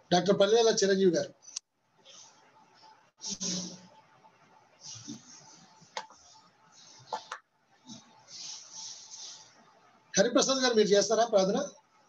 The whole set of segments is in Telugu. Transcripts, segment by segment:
డాక్టర్ పల్లెల చిరంజీవి గారు హరిప్రసాద్ గారు మీరు చేస్తారా ప్రార్థన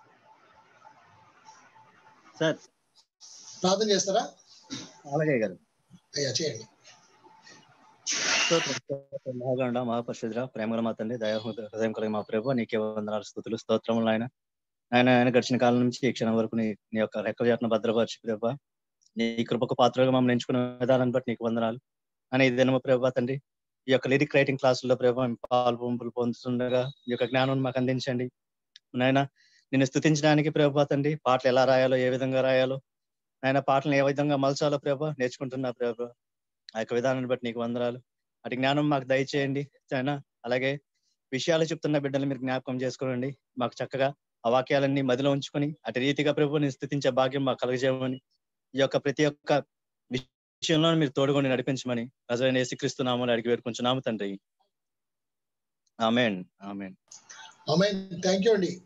సార్ ప్రార్థన చేస్తారా అలాగే గారు అయ్యా చేయండి స్తోత్రం, స్తోత్రం, మహాగణుడ మహాపరిశుద్ర ప్రేమగల మా తండ్రి దయ హృదయం కలిగి మా ప్రభు నీకే వందనాలు స్థుతులు స్తోత్రములు ఆయన ఆయన ఆయన గడిచిన కాలం నుంచి ఈ క్షణం వరకు నీ నీ యొక్క రెక్క చేతను భద్రపరిచి ప్రభా నీ కృపకు పాత్రగా మమ్మల్ని ఎంచుకున్న విధానాన్ని బట్టి నీకు వందనాలు అని ఈ దినము ప్రభా తండ్రి ఈ యొక్క లిరిక్ రైటింగ్ క్లాసుల్లో ప్రభా మేము పాలు పంపులు పొందుతుండగా ఈ యొక్క జ్ఞానం మాకు అందించండి నాయన నిన్ను స్థుతించడానికి ప్రభా తండ్రి పాటలు ఎలా రాయాలో ఏ విధంగా రాయాలో ఆయన పాటలను ఏ విధంగా మలచాలో ప్రభా నేర్చుకుంటున్నా ప్రభా ఆ యొక్క విధానాన్ని బట్టి నీకు వందనాలు అటు జ్ఞానం మాకు దయచేయండి ఆయన అలాగే విషయాలు చెప్తున్న బిడ్డలు మీరు జ్ఞాపకం చేసుకోండి మాకు చక్కగా ఆ వాక్యాలన్నీ మదిలో ఉంచుకొని అటు రీతిగా ప్రభుని స్థుతించే భాగ్యం మాకు కలగజేయమని ఈ యొక్క ప్రతి ఒక్క విషయంలో మీరు తోడుకొని నడిపించమని రజైన యేసుక్రీస్తున్నామని అడిగి వేడుకుంటున్నాము తండ్రి ఆమెన్ ఆమెన్ అమ్మాయి థ్యాంక్ యూ అండి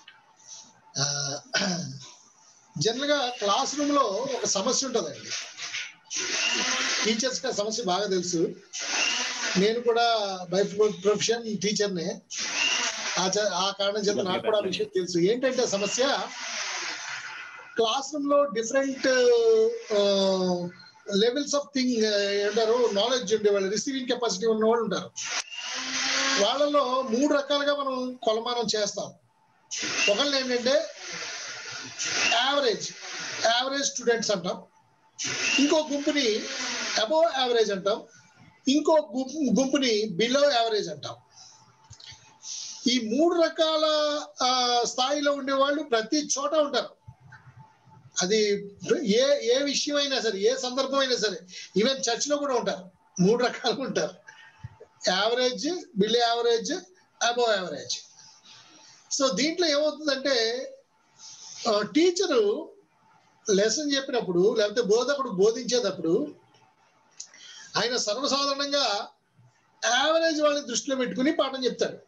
జనరల్ గా క్లాస్ రూమ్ లో ఒక సమస్య ఉంటుందండి టీచర్స్ కి ఆ సమస్య బాగా తెలుసు నేను కూడా బై ప్రొఫెషన్ టీచర్నే ఆ చ- ఆ కారణం చేత నాకు కూడా ఆ విషయం తెలుసు ఏంటంటే సమస్య క్లాస్ రూమ్ లో డిఫరెంట్ లెవెల్స్ ఆఫ్ థింగ్ ఏమంటారు నాలెడ్జ్ ఉండే వాళ్ళు రిసీవింగ్ కెపాసిటీ ఉన్న వాళ్ళు ఉంటారు వాళ్ళలో మూడు రకాలుగా మనం కొలమానం చేస్తాం ఒకళ్ళు ఏంటంటే యావరేజ్ యావరేజ్ స్టూడెంట్స్ అంటాం ఇంకో గుంపుని అబోవ్ యావరేజ్ అంటాం ఇంకో గుంపు- గుంపుని బిలో యావరేజ్ అంటాం ఈ మూడు రకాల ఆ, స్థాయిలో ఉండేవాళ్ళు ప్రతి చోట ఉంటారు అది ఏ ఏ విషయం అయినా సరే ఏ సందర్భం అయినా సరే ఈవెన్ చర్చ్ లో కూడా ఉంటారు మూడు రకాలు ఉంటారు average below average above average so దీంట్లో ఏమవుతుందంటే టీచరు లెసన్ చెప్పినప్పుడు లేకపోతే బోధకుడు బోధించేటప్పుడు ఆయన సర్వసాధారణంగా యావరేజ్ వాళ్ళని దృష్టిలో పెట్టుకుని పాఠం చెప్తాడు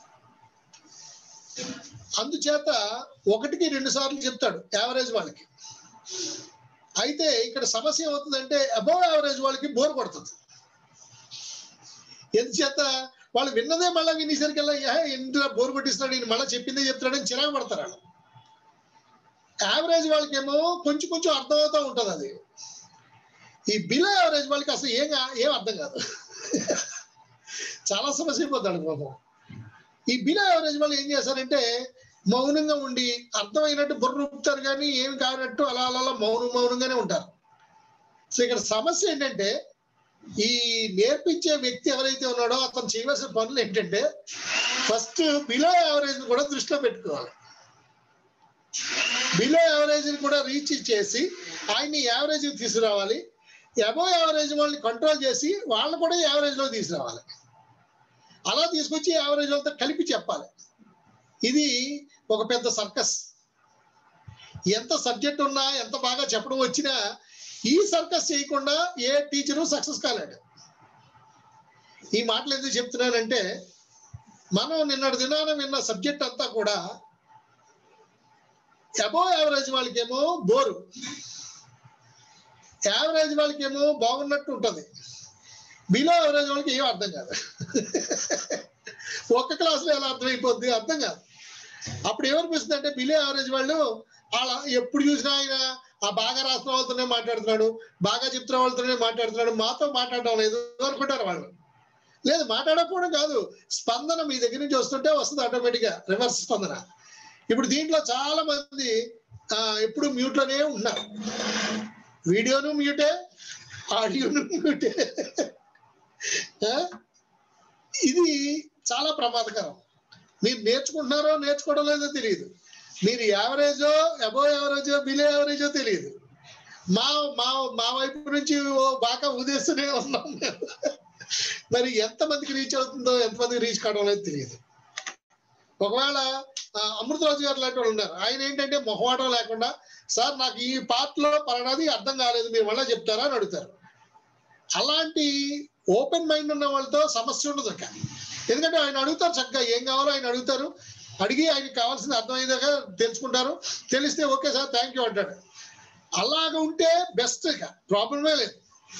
అందుచేత ఒకటికి రెండు సార్లు చెప్తాడు యావరేజ్ వాళ్ళకి అయితే ఇక్కడ సమస్య ఏమవుతుందంటే అబౌవ్ యావరేజ్ వాళ్ళకి బోర్ కొడుతుంది ఎందుచేత వాళ్ళు విన్నదే మళ్ళీ వినేసరికల్లా ఎంత బోర్ కొట్టిస్తున్నాడు ఈయన మళ్ళీ చెప్పిందే చెప్తున్నాడని చిరాకు పడతారు వాళ్ళు యావరేజ్ వాళ్ళకేమో కొంచెం కొంచెం అర్థమవుతూ ఉంటుంది అది ఈ బిలో యావరేజ్ వాళ్ళకి అసలు ఏం కా- ఏం అర్థం కాదు చాలా సమస్య అయిపోతాడు పాపం ఈ బిలో యావరేజ్ వాళ్ళు ఏం చేస్తారంటే మౌనంగా ఉండి అర్థమైనట్టు బుర్ర రూపుతారు కానీ ఏమి కానట్టు అలా అలా అలా మౌనం మౌనంగానే ఉంటారు సో ఇక్కడ సమస్య ఏంటంటే ఈ నేర్పించే వ్యక్తి ఎవరైతే ఉన్నాడో అతను చేయవలసిన పనులు ఏంటంటే ఫస్ట్ బిలో యావరేజ్ కూడా దృష్టిలో పెట్టుకోవాలి బిలో యావరేజ్ కూడా రీచ్ చేసి ఆయన్ని యావరేజ్ తీసుకురావాలి అబో యావరేజ్ వాళ్ళని కంట్రోల్ చేసి వాళ్ళని కూడా యావరేజ్ లో తీసుకురావాలి అలా తీసుకొచ్చి యావరేజ్ వాళ్ళతో కలిపి చెప్పాలి ఇది ఒక పెద్ద సర్కస్ ఎంత సబ్జెక్ట్ ఉన్నా ఎంత బాగా చెప్పడం వచ్చినా ఈ సర్కస్ చేయకుండా ఏ టీచరు సక్సెస్ కాలేడు ఈ మాటలు ఎందుకు చెప్తున్నానంటే మనం నిన్నటి దినాన విన్న సబ్జెక్ట్ అంతా కూడా అబో యావరేజ్ వాళ్ళకేమో బోరు యావరేజ్ వాళ్ళకేమో బాగున్నట్టు ఉంటుంది బిలో యావరేజ్ వాళ్ళకి ఏం అర్థం కాదు ఒక్క క్లాసులో ఎలా అర్థమైపోద్ది అర్థం కాదు అప్పుడు ఏమనిపిస్తుంది అంటే బిలో యావరేజ్ వాళ్ళు అలా ఎప్పుడు చూసినా ఆయన ఆ బాగా రాసిన వాళ్ళతోనే మాట్లాడుతున్నాడు బాగా చెప్తున్న వాళ్ళతోనే మాట్లాడుతున్నాడు మాతో మాట్లాడడం లేదు అనుకుంటారు వాళ్ళు లేదు మాట్లాడకపోవడం కాదు స్పందన మీ దగ్గర నుంచి వస్తుంటే వస్తుంది ఆటోమేటిక్ గా రివర్స్ స్పందన ఇప్పుడు దీంట్లో చాలా మంది ఆ, ఎప్పుడు మ్యూట్ లోనే ఉన్నారు వీడియోను మ్యూటే ఆడియోను మ్యూటే ఆ? ఇది చాలా ప్రమాదకరం మీరు నేర్చుకుంటున్నారో నేర్చుకోవడం లేదో తెలియదు మీరు యావరేజో అబో యావరేజో బిలో యావరేజో తెలియదు మా మా మా వైపు నుంచి ఓ బాగా ఊదేస్తూనే ఉన్నాం మేము. మరి ఎంతమందికి రీచ్ అవుతుందో ఎంతమందికి రీచ్ కావడం లేదు తెలియదు ఒకవేళ ఆ, అమృతరాజు గారు లాంటి వాళ్ళు ఉన్నారు ఆయన ఏంటంటే మొహమాటం లేకుండా సార్ నాకు ఈ పార్ట్ లో పలానాది అర్థం కాలేదు మీరు మళ్ళీ చెప్తారా అని అడుగుతారు అలాంటి ఓపెన్ మైండ్ ఉన్న వాళ్ళతో సమస్య ఉండదు అక్క ఎందుకంటే ఆయన అడుగుతారు చక్కగా ఏం కావాలో ఆయన అడుగుతారు అడిగి ఆయనకి కావాల్సింది అర్థమయ్యేదాకా తెలుసుకుంటారు తెలిస్తే ఓకే సార్ థ్యాంక్ యూ అంటాడు అలాగ ఉంటే బెస్ట్ ఇక ప్రాబ్లమే లేదు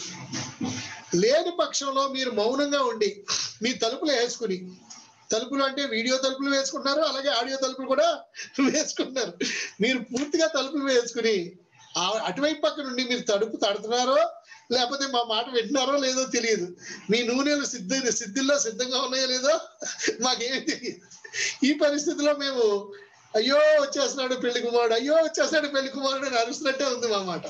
లేని పక్షంలో మీరు మౌనంగా ఉండి మీ తలుపులు వేసుకుని తలుపులు అంటే వీడియో తలుపులు వేసుకుంటున్నారు అలాగే ఆడియో తలుపులు కూడా వేసుకుంటున్నారు మీరు పూర్తిగా తలుపులు వేసుకుని ఆ- అటువైపు పక్క నుండి మీరు తడుపు తడుతున్నారో లేకపోతే మా మాట వింటున్నారో లేదో తెలియదు మీ నూనెలు సిద్ధ సిద్ధిల్లో సిద్ధంగా ఉన్నాయో లేదో మాకేమీ తెలియదు ఈ పరిస్థితిలో మేము అయ్యో వచ్చేస్తున్నాడు పెళ్లి కుమారుడు అయ్యో వచ్చేస్తున్నాడు పెళ్లి కుమారుడు అని అరుస్తున్నట్టే ఉంది మా మాట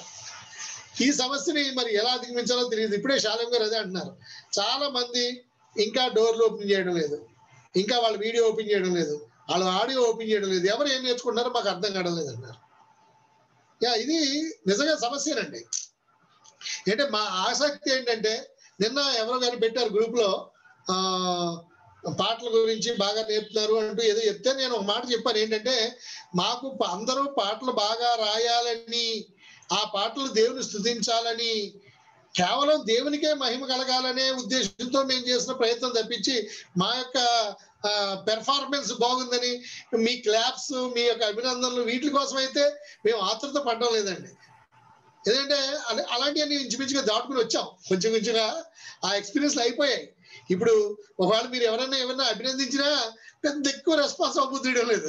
ఈ సమస్యని మరి ఎలా అధిగమించాలో తెలియదు ఇప్పుడే శాలం గారు అదే అంటున్నారు చాలా మంది ఇంకా డోర్లు ఓపెన్ చేయడం లేదు ఇంకా వాళ్ళ వీడియో ఓపెన్ చేయడం లేదు వాళ్ళ ఆడియో ఓపెన్ చేయడం లేదు ఎవరు ఏం నేర్చుకుంటారో మాకు అర్థం కావడం లేదు అన్నారు యా ఇది నిజంగా సమస్యనండి అంటే మా ఆసక్తి ఏంటంటే నిన్న ఎవరో కానీ పెట్టారు గ్రూప్ లో ఆ పాటల గురించి బాగా నేర్పుతున్నారు అంటూ ఏదో చెప్తే నేను ఒక మాట చెప్పాను ఏంటంటే మాకు ప- అందరూ పాటలు బాగా రాయాలని ఆ పాటలు దేవుని స్థుతించాలని కేవలం దేవునికే మహిమ కలగాలనే ఉద్దేశంతో మేము చేసిన ప్రయత్నం తప్పించి మా యొక్క పెర్ఫార్మెన్స్ బాగుందని మీ క్లాప్స్ మీ యొక్క అభినందనలు వీటి కోసం అయితే మేము ఆతృత పడడం లేదండి ఎందుకంటే అలా- అలాంటివన్నీ ఇంచుమించుగా దాటుకుని వచ్చాం కొంచెం కొంచెంగా ఆ ఎక్స్పీరియన్స్ అయిపోయాయి ఇప్పుడు ఒకవేళ మీరు ఎవరైనా ఎవరైనా అభినందించినా పెద్ద ఎక్కువ రెస్పాన్స్ అవ్వద్దు లేదు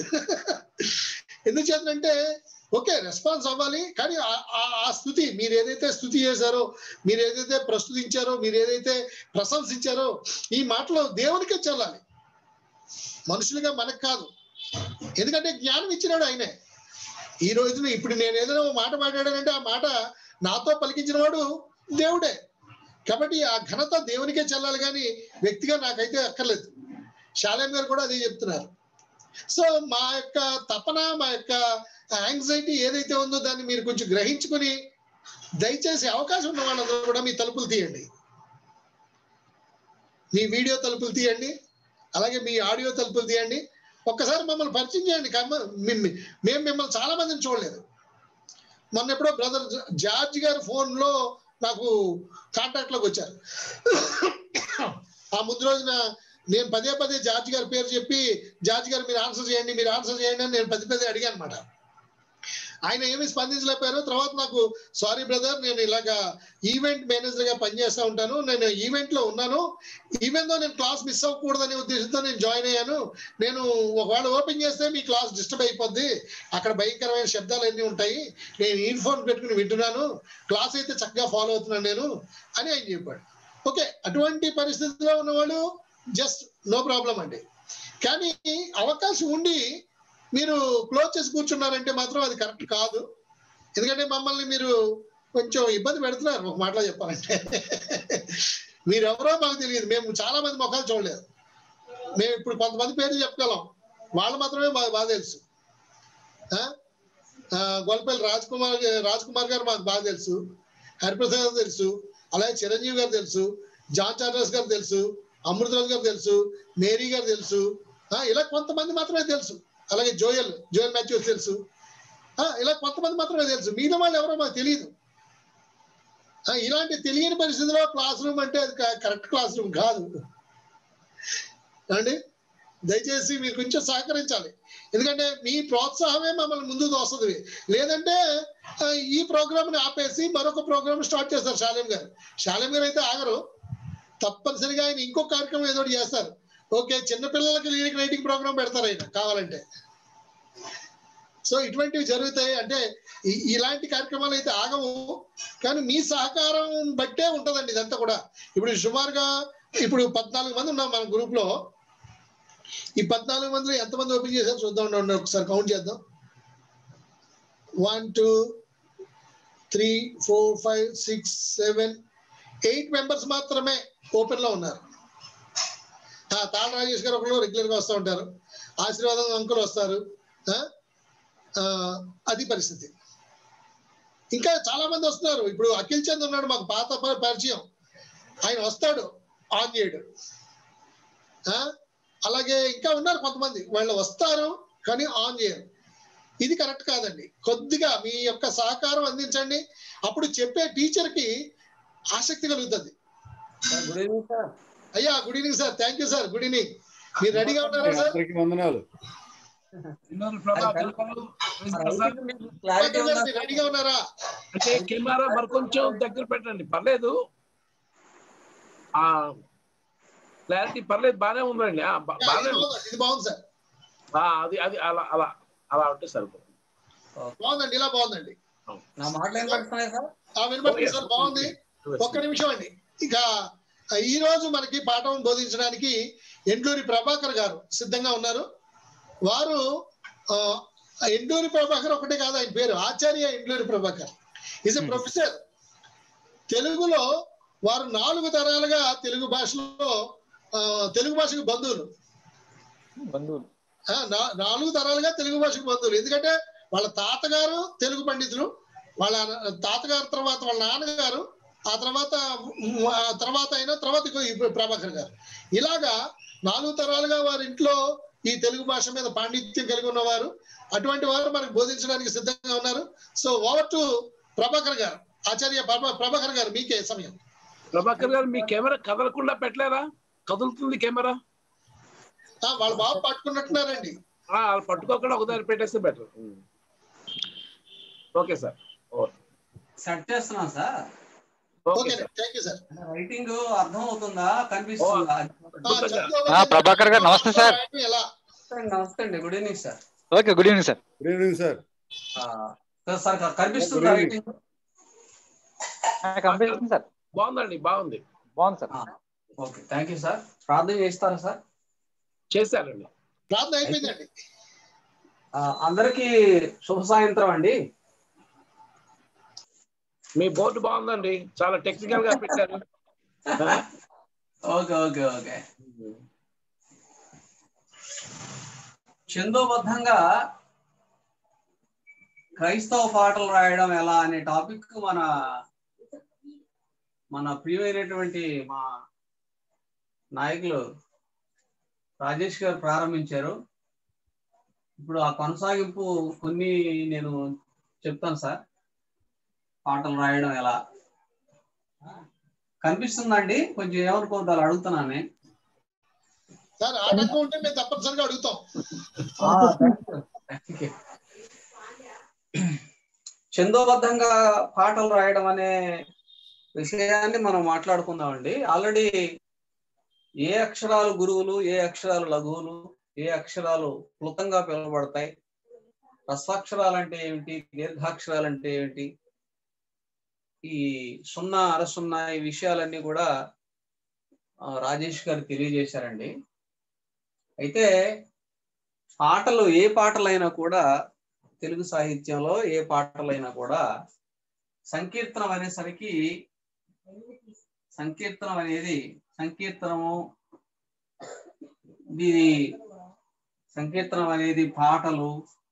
ఎందుకు చేతనంటే ఓకే రెస్పాన్స్ అవ్వాలి కానీ ఆ- ఆ- ఆ స్థుతి మీరు ఏదైతే స్థుతి చేశారో మీరు ఏదైతే ప్రస్తుతించారో మీరు ఏదైతే ప్రశంసించారో ఈ మాటలు దేవునికే చెల్లాలి మనుషులుగా మనకు కాదు ఎందుకంటే జ్ఞానం ఇచ్చినాడు ఆయనే ఈ రోజున ఇప్పుడు నేను ఏదైనా ఒక మాట మాట్లాడానంటే ఆ మాట నాతో పలికించిన వాడు దేవుడే కాబట్టి ఆ ఘనత దేవునికే చెల్లాలి కానీ వ్యక్తిగా నాకైతే అక్కర్లేదు శాలేం గారు కూడా అదే చెప్తున్నారు సో మా యొక్క తపన మా యొక్క యాంగ్జైటీ ఏదైతే ఉందో దాన్ని మీరు కొంచెం గ్రహించుకొని దయచేసి అవకాశం ఉన్న వాళ్ళందరూ కూడా మీ తలుపులు తీయండి మీ వీడియో తలుపులు తీయండి అలాగే మీ ఆడియో తలుపులు తీయండి ఒక్కసారి మమ్మల్ని పరిచయం చేయండి కమ్మ- మీ- మీ- మేము మిమ్మల్ని చాలా మందిని చూడలేదు మొన్న ఎప్పుడో బ్రదర్ జార్జ్ గారి ఫోన్ లో నాకు కాంటాక్ట్ లోకి వచ్చారు ఆ ముందు రోజున నేను పదే పదే జార్జ్ గారి పేరు చెప్పి జార్జ్ గారు మీరు ఆన్సర్ చేయండి మీరు ఆన్సర్ చేయండి అని నేను పదే పదే అడిగాను అనమాట ఆయన ఏమి స్పందించలేకపోయారు తర్వాత నాకు సారీ బ్రదర్ నేను ఇలాగా ఈవెంట్ మేనేజర్ గా పనిచేస్తూ ఉంటాను నేను ఈవెంట్ లో ఉన్నాను ఈవెన్ దో నేను క్లాస్ మిస్ అవ్వకూడదనే ఉద్దేశంతో నేను జాయిన్ అయ్యాను నేను ఒకవేళ ఓపెన్ చేస్తే మీ క్లాస్ డిస్టర్బ్ అయిపోద్ది అక్కడ భయంకరమైన శబ్దాలు అన్నీ ఉంటాయి నేను ఇయర్ ఫోన్ పెట్టుకుని వింటున్నాను క్లాస్ అయితే చక్కగా ఫాలో అవుతున్నాను నేను అని ఆయన చెప్పాడు ఓకే అటువంటి పరిస్థితిలో ఉన్నవాళ్ళు జస్ట్ నో ప్రాబ్లం అండి కానీ అవకాశం ఉండి మీరు క్లోజ్ చేసి కూర్చున్నారంటే మాత్రం అది కరెక్ట్ కాదు ఎందుకంటే మమ్మల్ని మీరు కొంచెం ఇబ్బంది పెడుతున్నారు ఒక మాటలో చెప్పాలంటే మీరెవరో మాకు తెలియదు మేము చాలా మంది ముఖాలు చూడలేదు మేము ఇప్పుడు కొంతమంది పేర్లు చెప్పగలం వాళ్ళు మాత్రమే మాకు బాగా తెలుసు ఆ? ఆ, గొల్లపల్లి రాజ్ కుమార్ రాజ్ కుమార్ గారు మాకు బాగా తెలుసు హరిప్రసాద్ గారు తెలుసు అలాగే చిరంజీవి గారు తెలుసు జాన్ చార్లెస్ గారు తెలుసు అమృతరాజు గారు తెలుసు మేరీ గారు తెలుసు ఆ, ఇలా కొంతమంది మాత్రమే తెలుసు అలాగే జోయల్ జోయల్ మాథ్యూస్ తెలుసు ఆ, ఇలా కొంతమంది మాత్రమే తెలుసు మిగతా వాళ్ళు ఎవరో మాకు తెలియదు ఆ, ఇలాంటి తెలియని పరిస్థితిలో క్లాస్ రూమ్ అంటే అది కరెక్ట్ క్లాస్ రూమ్ కాదు అండి దయచేసి మీరు కొంచెం సహకరించాలి ఎందుకంటే మీ ప్రోత్సాహమే మమ్మల్ని ముందు తోస్తుంది లేదంటే ఆ, ఈ ప్రోగ్రామ్ ని ఆపేసి మరొక ప్రోగ్రామ్ స్టార్ట్ చేస్తారు శాలేం గారు శాలేం గారు అయితే ఆగరు తప్పనిసరిగా ఆయన ఇంకో కార్యక్రమం ఏదో ఒకటి చేస్తారు ఓకే చిన్నపిల్లలకి లీడింగ్ రైటింగ్ ప్రోగ్రామ్ పెడతారు ఆయన కావాలంటే సో ఇటువంటివి జరుగుతాయి అంటే ఈ- ఇలాంటి కార్యక్రమాలు అయితే ఆగవు కానీ మీ సహకారం బట్టే ఉంటదండి ఇదంతా కూడా ఇప్పుడు సుమారుగా ఇప్పుడు పద్నాలుగు మంది ఉన్నాం మన గ్రూప్ లో ఈ పద్నాలుగు మందిలో ఎంతమంది ఓపెన్ చేశారు చూద్దాం ఉండండి ఒకసారి కౌంట్ చేద్దాం one two three four five six seven eight members మాత్రమే ఓపెన్ లో ఉన్నారు ఆ, తాళ రాజేష్ గారు ఒకరు రెగ్యులర్ గా వస్తూ ఉంటారు ఆశీర్వాదం అంకులు వస్తారు ఆ? ఆ, అది పరిస్థితి ఇంకా చాలా మంది వస్తున్నారు ఇప్పుడు అఖిల్ చంద్ ఉన్నాడు మాకు పాత ప- పరిచయం ఆయన వస్తాడు ఆన్ చేయడు ఆ? అలాగే ఇంకా ఉన్నారు కొంతమంది వాళ్ళు వస్తారు కానీ ఆన్ చేయరు ఇది కరెక్ట్ కాదండి కొద్దిగా మీ యొక్క సహకారం అందించండి అప్పుడు చెప్పే టీచర్ కి ఆసక్తి కలుగుతుంది గుడ్ ఈవినింగ్ సార్ అయ్యా good evening sir thank you sir good evening మీరు రెడీగా ఉన్నారా సార్ అందరికి వందనాలు చిన్నోళ్ళు ప్రభా పిల్లలు ప్రసాద్ క్లారిటీ ఉందా మీరు రెడీగా ఉన్నారా అంటే కెమెరా మరి కొంచెం దగ్గర పెట్టండి పర్లేదు ఆ క్లారిటీ పర్లేదు బాగానే ఉందండి ఆ, బా- ఇది బాగానే ఉంది బాగుంది, ఇది బాగుంది సార్ ఆ, అది అది అలా అలా అలా ఉంటే సరిపోతుంది బాగుందండి ఇలా బాగుందండి నా మాటలు ఏం పడుతున్నాయి సార్ ఆ వినపడుతుంది సార్ బాగుంది ఒక్క నిమిషం అండి ఇక ఈ రోజు మనకి పాఠం బోధించడానికి ఎండూరి ప్రభాకర్ గారు సిద్ధంగా ఉన్నారు వారు ఆ, ఎండూరి ప్రభాకర్ ఒకటే కాదు ఆయన పేరు Acharya Enduri Prabhakar is a professor తెలుగులో వారు నాలుగు తరాలుగా తెలుగు భాషలో ఆ, తెలుగు భాషకు బంధువులు బంధువులు ఆ, నా- నాలుగు తరాలుగా తెలుగు భాషకు బంధువులు ఎందుకంటే వాళ్ళ తాతగారు తెలుగు పండితులు వాళ్ళ తాతగారు తర్వాత వాళ్ళ నాన్నగారు ఆ తర్వాత ఉమ్, ఆ తర్వాత అయిన తర్వాత ఇగో ఈ ప్రభాకర్ గారు ఇలాగా నాలుగు తరాలుగా వారి ఇంట్లో ఈ తెలుగు భాష మీద పాండిత్యం కలిగి ఉన్నవారు అటువంటి వారు మనకు బోధించడానికి సిద్ధంగా ఉన్నారు సో ఓవర్ టు ప్రభాకర్ గారు ఆచార్య ప్రభా- ప్రభాకర్ గారు మీకే సమయం ప్రభాకర్ గారు మీ కెమెరా కదలకుండా పెట్టలేరా కదులుతుంది కెమెరా ఆ, వాళ్ళ బాబు పట్టుకున్నట్టున్నారండి ఆ, అలా పట్టుకోకుండా ఒకదారి పెట్టేస్తే బెటర్ ఓకే సార్ సెట్ చేస్తున్నా sir okay okay sir thank you sir writing అర్థం అవుతుందా కనిపిస్తుందా ఆ, ప్రభాకర్ గారు, నమస్తే సార్. ఎలా నమస్తే అండి good evening sir okay good evening sir good evening sir ఆ, సార్ సార్ కనిపిస్తుందా Good evening. రైటింగ్ కనిపిస్తుంది సార్ బాగుందండి బాగుంది బాగుంది sir okay thank you sir ప్రార్థన చేస్తారా సార్ చేశారండి ప్రార్థన అయిపోయిందండి ఆ, అందరికీ శుభ సాయంత్రం అండి మీ బోర్డు బాగుందండి చాలా టెక్నికల్ గా పెట్టారు ఓకే ఓకే ఓకే చందోబద్ధంగా క్రైస్తవ పాటలు రాయడం ఎలా అనే టాపిక్ మన మన ప్రియమైనటువంటి మా నాయకులు రాజేష్ గారు ప్రారంభించారు ఇప్పుడు ఆ కొనసాగింపు కొన్ని నేను చెప్తాను సార్ పాటలు రాయడం ఎలా కనిపిస్తుందండి కొంచెం ఏమనుకోవద్దు అలా అడుగుతున్నాను సార్ ఆటంకం ఉంటే మేము తప్పనిసరిగా అడుగుతాం చందోబద్ధంగా పాటలు రాయడం అనే విషయాన్ని మనం మాట్లాడుకుందామండి ఆల్రెడీ ఏ అక్షరాలు గురువులు ఏ అక్షరాలు లఘువులు ఏ అక్షరాలు క్లుప్తంగా పిలువబడతాయి రస్వాక్షరాలు అంటే ఏమిటి దీర్ఘాక్షరాలు అంటే ఏమిటి ఈ సున్నా అర సున్నా ఈ విషయాలన్నీ కూడా ఆ, రాజేష్ గారు తెలియజేశారండి అయితే పాటలు ఏ పాటలైనా కూడా తెలుగు సాహిత్యంలో ఏ పాటలైనా కూడా సంకీర్తనం అనేసరికి సంకీర్తనం అనేది సంకీర్తనము దీని సంకీర్తనం అనేది పాటలు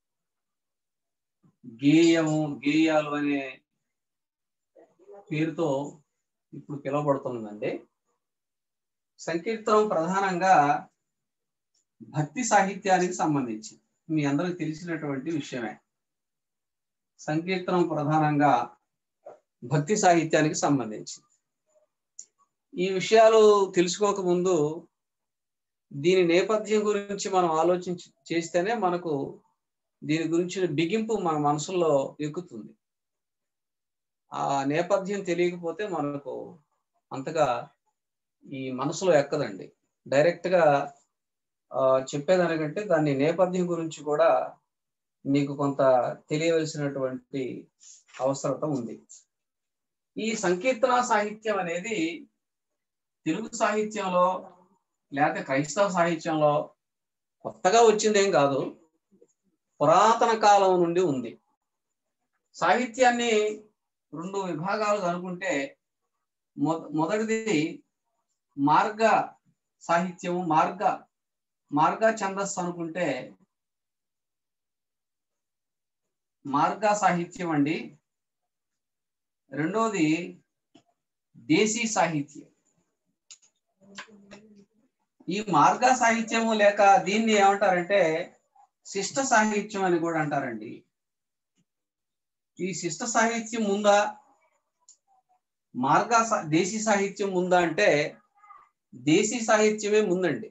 గేయము గేయాలు అనే పేరుతో ఇప్పుడు పిలువబడుతుందండి సంకీర్తనం ప్రధానంగా భక్తి సాహిత్యానికి సంబంధించి మీ అందరికి తెలిసినటువంటి విషయమే సంకీర్తనం ప్రధానంగా భక్తి సాహిత్యానికి సంబంధించి ఈ విషయాలు తెలుసుకోక ముందు దీని నేపథ్యం గురించి మనం ఆలోచించి చేస్తేనే మనకు దీని గురించిన బిగింపు మన మనసులో ఎక్కుతుంది ఆ నేపథ్యం తెలియకపోతే మనకు అంతగా ఈ మనసులో ఎక్కదండి డైరెక్ట్ గా ఆ, చెప్పేదానికంటే దాని నేపథ్యం గురించి కూడా మీకు కొంత తెలియవలసినటువంటి అవసరత ఉంది ఈ సంకీర్తన సాహిత్యం అనేది తెలుగు సాహిత్యంలో లేకపోతే క్రైస్తవ సాహిత్యంలో కొత్తగా వచ్చిందేం కాదు పురాతన కాలం నుండి ఉంది సాహిత్యాన్ని రెండు విభాగాలు అనుకుంటే మొద మొదటిది మార్గ సాహిత్యము మార్గ మార్గ ఛందస్సు అనుకుంటే మార్గ సాహిత్యం అండి రెండోది దేశీ సాహిత్యం ఈ మార్గ సాహిత్యము లేక దీన్ని ఏమంటారంటే శిష్ట సాహిత్యం అని కూడా అంటారండి ఈ శిష్ట సాహిత్యం ఉందా మార్గ సా- దేశీ సాహిత్యం ఉందా అంటే దేశీ సాహిత్యమే ముందండి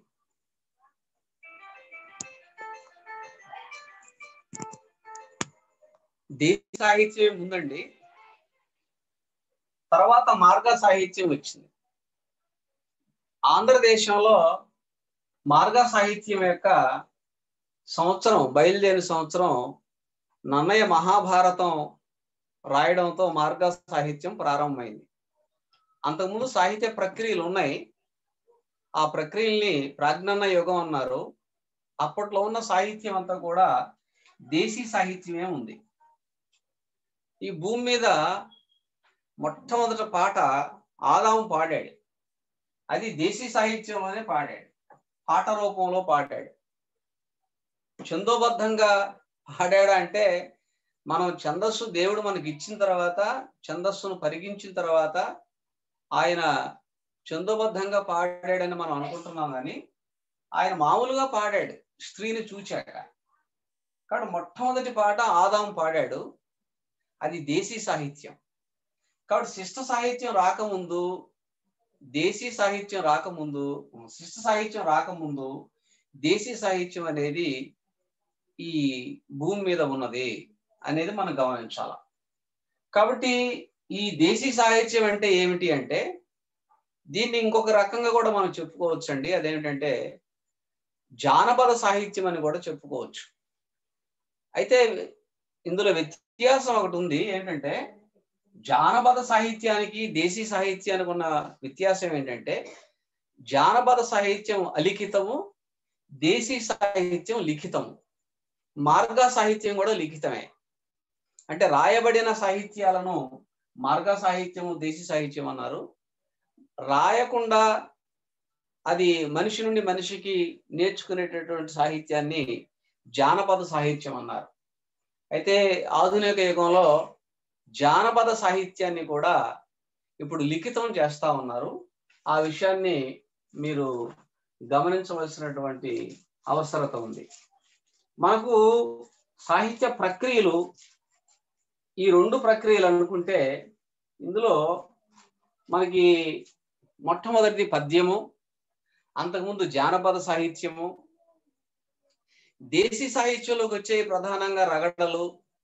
దేశీ సాహిత్యమే ముందండి తర్వాత మార్గ సాహిత్యం వచ్చింది ఆంధ్రదేశంలో మార్గ సాహిత్యం యొక్క సంవత్సరం బయలుదేరిన సంవత్సరం నన్నయ్య మహాభారతం రాయడంతో మార్గ సాహిత్యం ప్రారంభమైంది అంతకుముందు సాహిత్య ప్రక్రియలు ఉన్నాయి ఆ ప్రక్రియల్ని ప్రాజ్ఞాన యుగం అన్నారు అప్పట్లో ఉన్న సాహిత్యం అంతా కూడా దేశీ సాహిత్యమే ఉంది ఈ భూమి మీద మొట్టమొదటి పాట ఆదాము పాడాడు అది దేశీ సాహిత్యంలోనే పాడాడు పాట రూపంలో పాడాడు ఛందోబద్ధంగా పాడాడు అంటే మనం ఛందస్సు దేవుడు మనకి ఇచ్చిన తర్వాత ఛందస్సును పరిగించిన తర్వాత ఆయన ఛందోబద్ధంగా పాడాడని మనం అనుకుంటున్నాం కానీ ఆయన మామూలుగా పాడాడు స్త్రీని చూచాక కాబట్టి మొట్టమొదటి పాట ఆదాం పాడాడు అది దేశీ సాహిత్యం కాబట్టి శిష్ట సాహిత్యం రాకముందు దేశీ సాహిత్యం రాకముందు శిష్ట సాహిత్యం రాకముందు దేశీ సాహిత్యం అనేది ఈ భూమి మీద ఉన్నది అనేది మనం గమనించాల కాబట్టి ఈ దేశీ సాహిత్యం అంటే ఏమిటి అంటే దీన్ని ఇంకొక రకంగా కూడా మనం చెప్పుకోవచ్చు అండి అదేమిటంటే జానపద సాహిత్యం అని కూడా చెప్పుకోవచ్చు అయితే ఇందులో వ్యత్యాసం ఒకటి ఉంది ఏంటంటే జానపద సాహిత్యానికి దేశీ సాహిత్యానికి ఉన్న వ్యత్యాసం ఏంటంటే జానపద సాహిత్యం అలిఖితము దేశీ సాహిత్యం లిఖితము మార్గ సాహిత్యం కూడా లిఖితమే అంటే రాయబడిన సాహిత్యాలను మార్గ సాహిత్యము దేశీ సాహిత్యం అన్నారు రాయకుండా అది మనిషి నుండి మనిషికి నేర్చుకునేటటువంటి సాహిత్యాన్ని జానపద సాహిత్యం అన్నారు అయితే ఆధునిక యుగంలో జానపద సాహిత్యాన్ని కూడా ఇప్పుడు లిఖితం చేస్తా ఉన్నారు ఆ విషయాన్ని మీరు గమనించవలసినటువంటి అవసరత ఉంది మనకు సాహిత్య ప్రక్రియలు ఈ రెండు ప్రక్రియలు అనుకుంటే ఇందులో మనకి మొట్టమొదటిది పద్యము అంతకుముందు జానపద సాహిత్యము దేశీ సాహిత్యంలోకి వచ్చే ప్రధానంగా రగడలు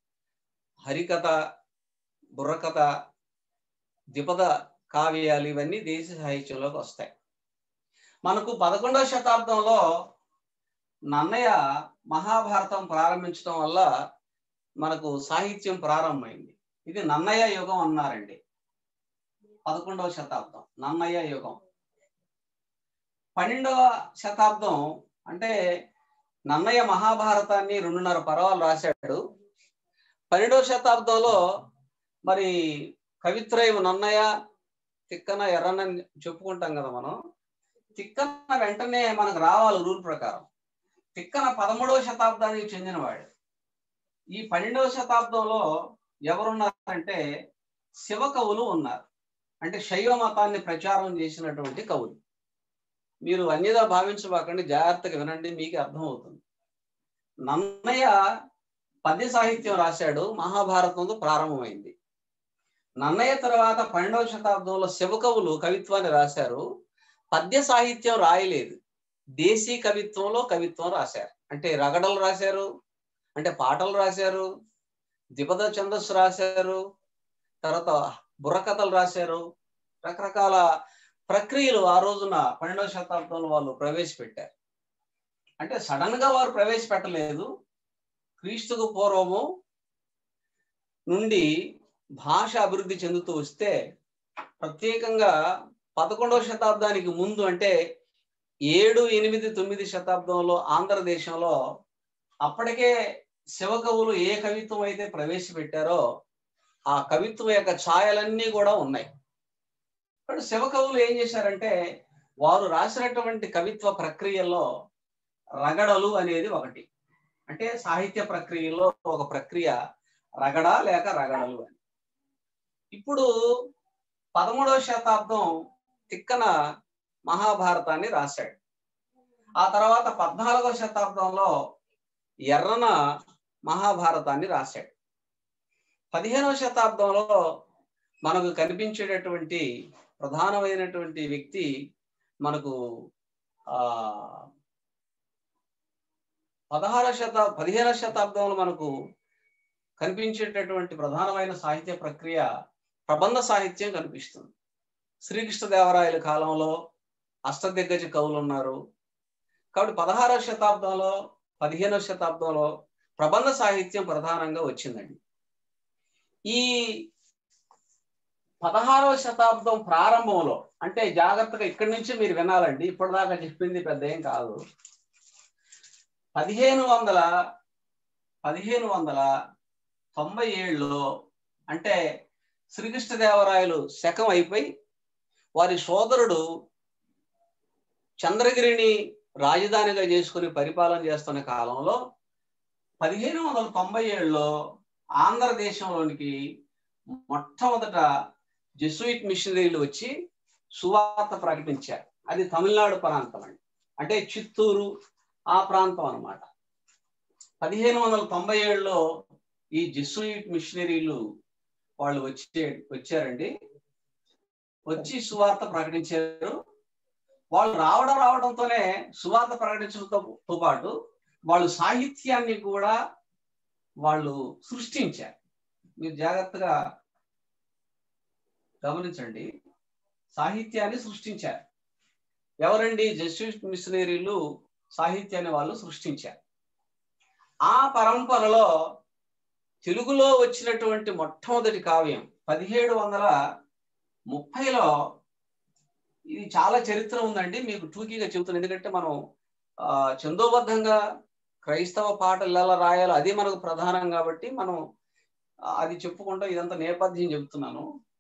హరికథ బుర్రకథ ద్విపద కావ్యాలు ఇవన్నీ దేశీ సాహిత్యంలోకి వస్తాయి మనకు పదకొండవ శతాబ్దంలో నన్నయ్య మహాభారతం ప్రారంభించడం వల్ల మనకు సాహిత్యం ప్రారంభమైంది ఇది నన్నయ్య యుగం అన్నారండి పదకొండవ శతాబ్దం నన్నయ్య యుగం పన్నెండవ శతాబ్దం అంటే నన్నయ్య మహాభారతాన్ని రెండున్నర పర్వాలు రాశాడు పన్నెండవ శతాబ్దంలో మరి కవిత్రయం నన్నయ్య తిక్కన ఎర్రన్న చెప్పుకుంటాం కదా మనం తిక్కన వెంటనే మనకు రావాలి రూల్ ప్రకారం తిక్కన పదమూడవ శతాబ్దానికి చెందినవాడు ఈ పన్నెండవ శతాబ్దంలో ఎవరున్నారంటే శివ కవులు ఉన్నారు అంటే శైవ మతాన్ని ప్రచారం చేసినటువంటి కవులు మీరు అన్యదా భావించబాకండి జాగ్రత్తగా వినండి మీకు అర్థమవుతుంది నన్నయ్య పద్య సాహిత్యం రాశాడు మహాభారతంతో ప్రారంభమైంది నన్నయ్య తర్వాత పన్నెండవ శతాబ్దంలో శివకవులు కవిత్వాన్ని రాశారు పద్య సాహిత్యం రాయలేదు దేశీ కవిత్వంలో కవిత్వం రాశారు అంటే రగడలు రాశారు అంటే పాటలు రాశారు ద్విపద ఛందస్సు రాశారు తర్వాత బుర్రకథలు రాశారు రకరకాల ప్రక్రియలు ఆ రోజున పన్నెండవ శతాబ్దంలో వాళ్ళు ప్రవేశపెట్టారు అంటే సడన్ గా వారు ప్రవేశపెట్టలేదు క్రీస్తుకు పూర్వము నుండి భాష అభివృద్ధి చెందుతూ వస్తే ప్రత్యేకంగా పదకొండవ శతాబ్దానికి ముందు అంటే ఏడు ఎనిమిది తొమ్మిది శతాబ్దంలో ఆంధ్రదేశంలో అప్పటికే శివకవులు ఏ కవిత్వం అయితే ప్రవేశపెట్టారో ఆ కవిత్వం యొక్క ఛాయలన్నీ కూడా ఉన్నాయి ఇప్పుడు శివకవులు ఏం చేశారంటే వారు రాసినటువంటి కవిత్వ ప్రక్రియలో రగడలు అనేది ఒకటి అంటే సాహిత్య ప్రక్రియలో ఒక ప్రక్రియ రగడ లేక రగడలు అని ఇప్పుడు పదమూడవ శతాబ్దం తిక్కన మహాభారతాన్ని రాశాడు ఆ తర్వాత పద్నాలుగవ శతాబ్దంలో ఎర్రన మహాభారతాన్ని రాశాడు పదిహేనవ శతాబ్దంలో మనకు కనిపించేటటువంటి ప్రధానమైనటువంటి వ్యక్తి మనకు ఆ పదహార శత పదిహేనవ శతాబ్దంలో మనకు కనిపించేటటువంటి ప్రధానమైన సాహిత్య ప్రక్రియ ప్రబంధ సాహిత్యం కనిపిస్తుంది శ్రీకృష్ణదేవరాయల కాలంలో అష్టదిగ్గజ కవులు ఉన్నారు కాబట్టి పదహారవ శతాబ్దంలో పదిహేనవ శతాబ్దంలో ప్రబంధ సాహిత్యం ప్రధానంగా వచ్చిందండి ఈ పదహారవ శతాబ్దం ప్రారంభంలో అంటే జాగ్రత్తగా ఇక్కడి నుంచి మీరు వినాలండి ఇప్పటిదాకా చెప్పింది పెద్ద ఏం కాదు పదిహేను వందల పదిహేను వందల తొంభై ఏడులో అంటే శ్రీకృష్ణదేవరాయలు శకం అయిపోయి వారి సోదరుడు చంద్రగిరిని రాజధానిగా చేసుకుని పరిపాలన చేస్తున్న కాలంలో పదిహేను వందల తొంభై ఏడులో ఆంధ్రదేశంలోనికి మొట్టమొదట జెసూయిట్ మిషనరీలు వచ్చి సువార్త ప్రకటించారు అది తమిళనాడు ప్రాంతం అండి అంటే చిత్తూరు ఆ ప్రాంతం అన్నమాట పదిహేను వందల తొంభై ఏడులో ఈ జెసూయిట్ మిషనరీలు వాళ్ళు వచ్చే వచ్చారండి వచ్చి సువార్త ప్రకటించారు వాళ్ళు రావడం రావడంతోనే సువార్త ప్రకటించడంతో పాటు వాళ్ళు సాహిత్యాన్ని కూడా వాళ్ళు సృష్టించారు మీరు జాగ్రత్తగా గమనించండి సాహిత్యాన్ని సృష్టించారు ఎవరండి జస్టిస్ మిషనరీలు సాహిత్యాన్ని వాళ్ళు సృష్టించారు ఆ పరంపరలో తెలుగులో వచ్చినటువంటి మొట్టమొదటి కావ్యం పదిహేడు వందల ముప్పైలో ఇది చాలా చరిత్ర ఉందండి మీకు టూకీగా చెబుతాను ఎందుకంటే మనం ఆ చందోబద్ధంగా క్రైస్తవ పాటలు ఎలా రాయాలో అది మనకు ప్రధానం కాబట్టి మనం ఆ, అది చెప్పుకుంటూ ఇదంతా నేపథ్యం చెబుతున్నాను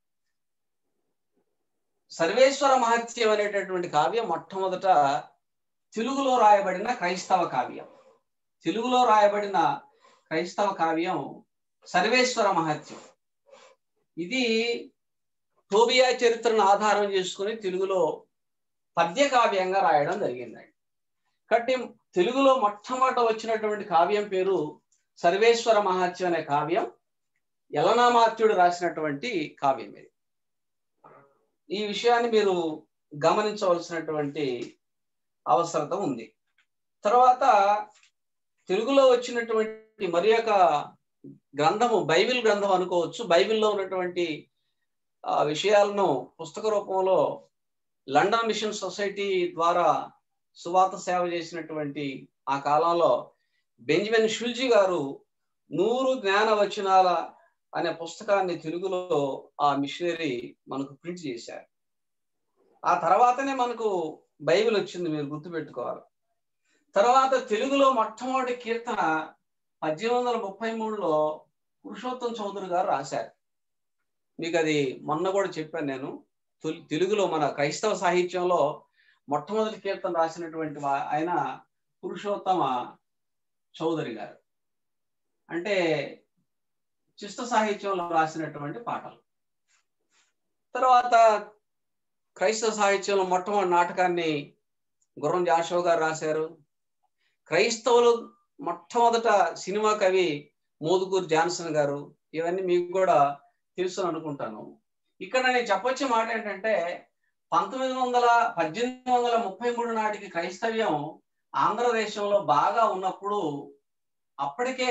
సర్వేశ్వర మహత్యం అనేటటువంటి కావ్యం మొట్టమొదట తెలుగులో రాయబడిన క్రైస్తవ కావ్యం తెలుగులో రాయబడిన క్రైస్తవ కావ్యం సర్వేశ్వర మహత్యం ఇది టోబియా చరిత్రను ఆధారం చేసుకుని తెలుగులో పద్య కావ్యంగా రాయడం జరిగిందండి కాబట్టి తెలుగులో మొట్టమొదట వచ్చినటువంటి కావ్యం పేరు సర్వేశ్వర మహత్యం అనే కావ్యం యలనామాత్యుడు రాసినటువంటి కావ్యం ఇది ఈ విషయాన్ని మీరు గమనించవలసినటువంటి అవసరత ఉంది తర్వాత తెలుగులో వచ్చినటువంటి మరి యొక్క గ్రంథము బైబిల్ గ్రంథం అనుకోవచ్చు బైబిల్లో ఉన్నటువంటి ఆ విషయాలను పుస్తక రూపంలో లండన్ మిషన్ సొసైటీ ద్వారా సువాత సేవ చేసినటువంటి ఆ కాలంలో బెంజమిన్ షుల్జీ గారు నూరు జ్ఞాన వచనాల అనే పుస్తకాన్ని తెలుగులో ఆ మిషనరీ మనకు ప్రింట్ చేశారు ఆ తర్వాతనే మనకు బైబిల్ వచ్చింది మీరు గుర్తుపెట్టుకోవాలి తర్వాత తెలుగులో మొట్టమొదటి కీర్తన పద్దెనిమిది వందల ముప్పై మూడులో పురుషోత్తం చౌదరి గారు రాశారు మీకు అది మొన్న కూడా చెప్పాను నేను తొలి- తెలుగులో మన క్రైస్తవ సాహిత్యంలో మొట్టమొదటి కీర్తన రాసినటువంటి వా- ఆయన పురుషోత్తమ చౌదరి గారు అంటే చిష్ట సాహిత్యంలో రాసినటువంటి పాటలు తర్వాత క్రైస్తవ సాహిత్యంలో మొట్టమొదటి నాటకాన్ని గుర్రం జాషో గారు రాశారు క్రైస్తవులు మొట్టమొదట సినిమా కవి మోదుకూరు జాన్సన్ గారు ఇవన్నీ మీకు కూడా తెలుసు అని అనుకుంటాను ఇక్కడ నేను చెప్పొచ్చే మాట ఏంటంటే పంతొమ్మిది వందల పద్దెనిమిది వందల ముప్పై మూడు నాటికి క్రైస్తవ్యం ఆంధ్రదేశంలో బాగా ఉన్నప్పుడు అప్పటికే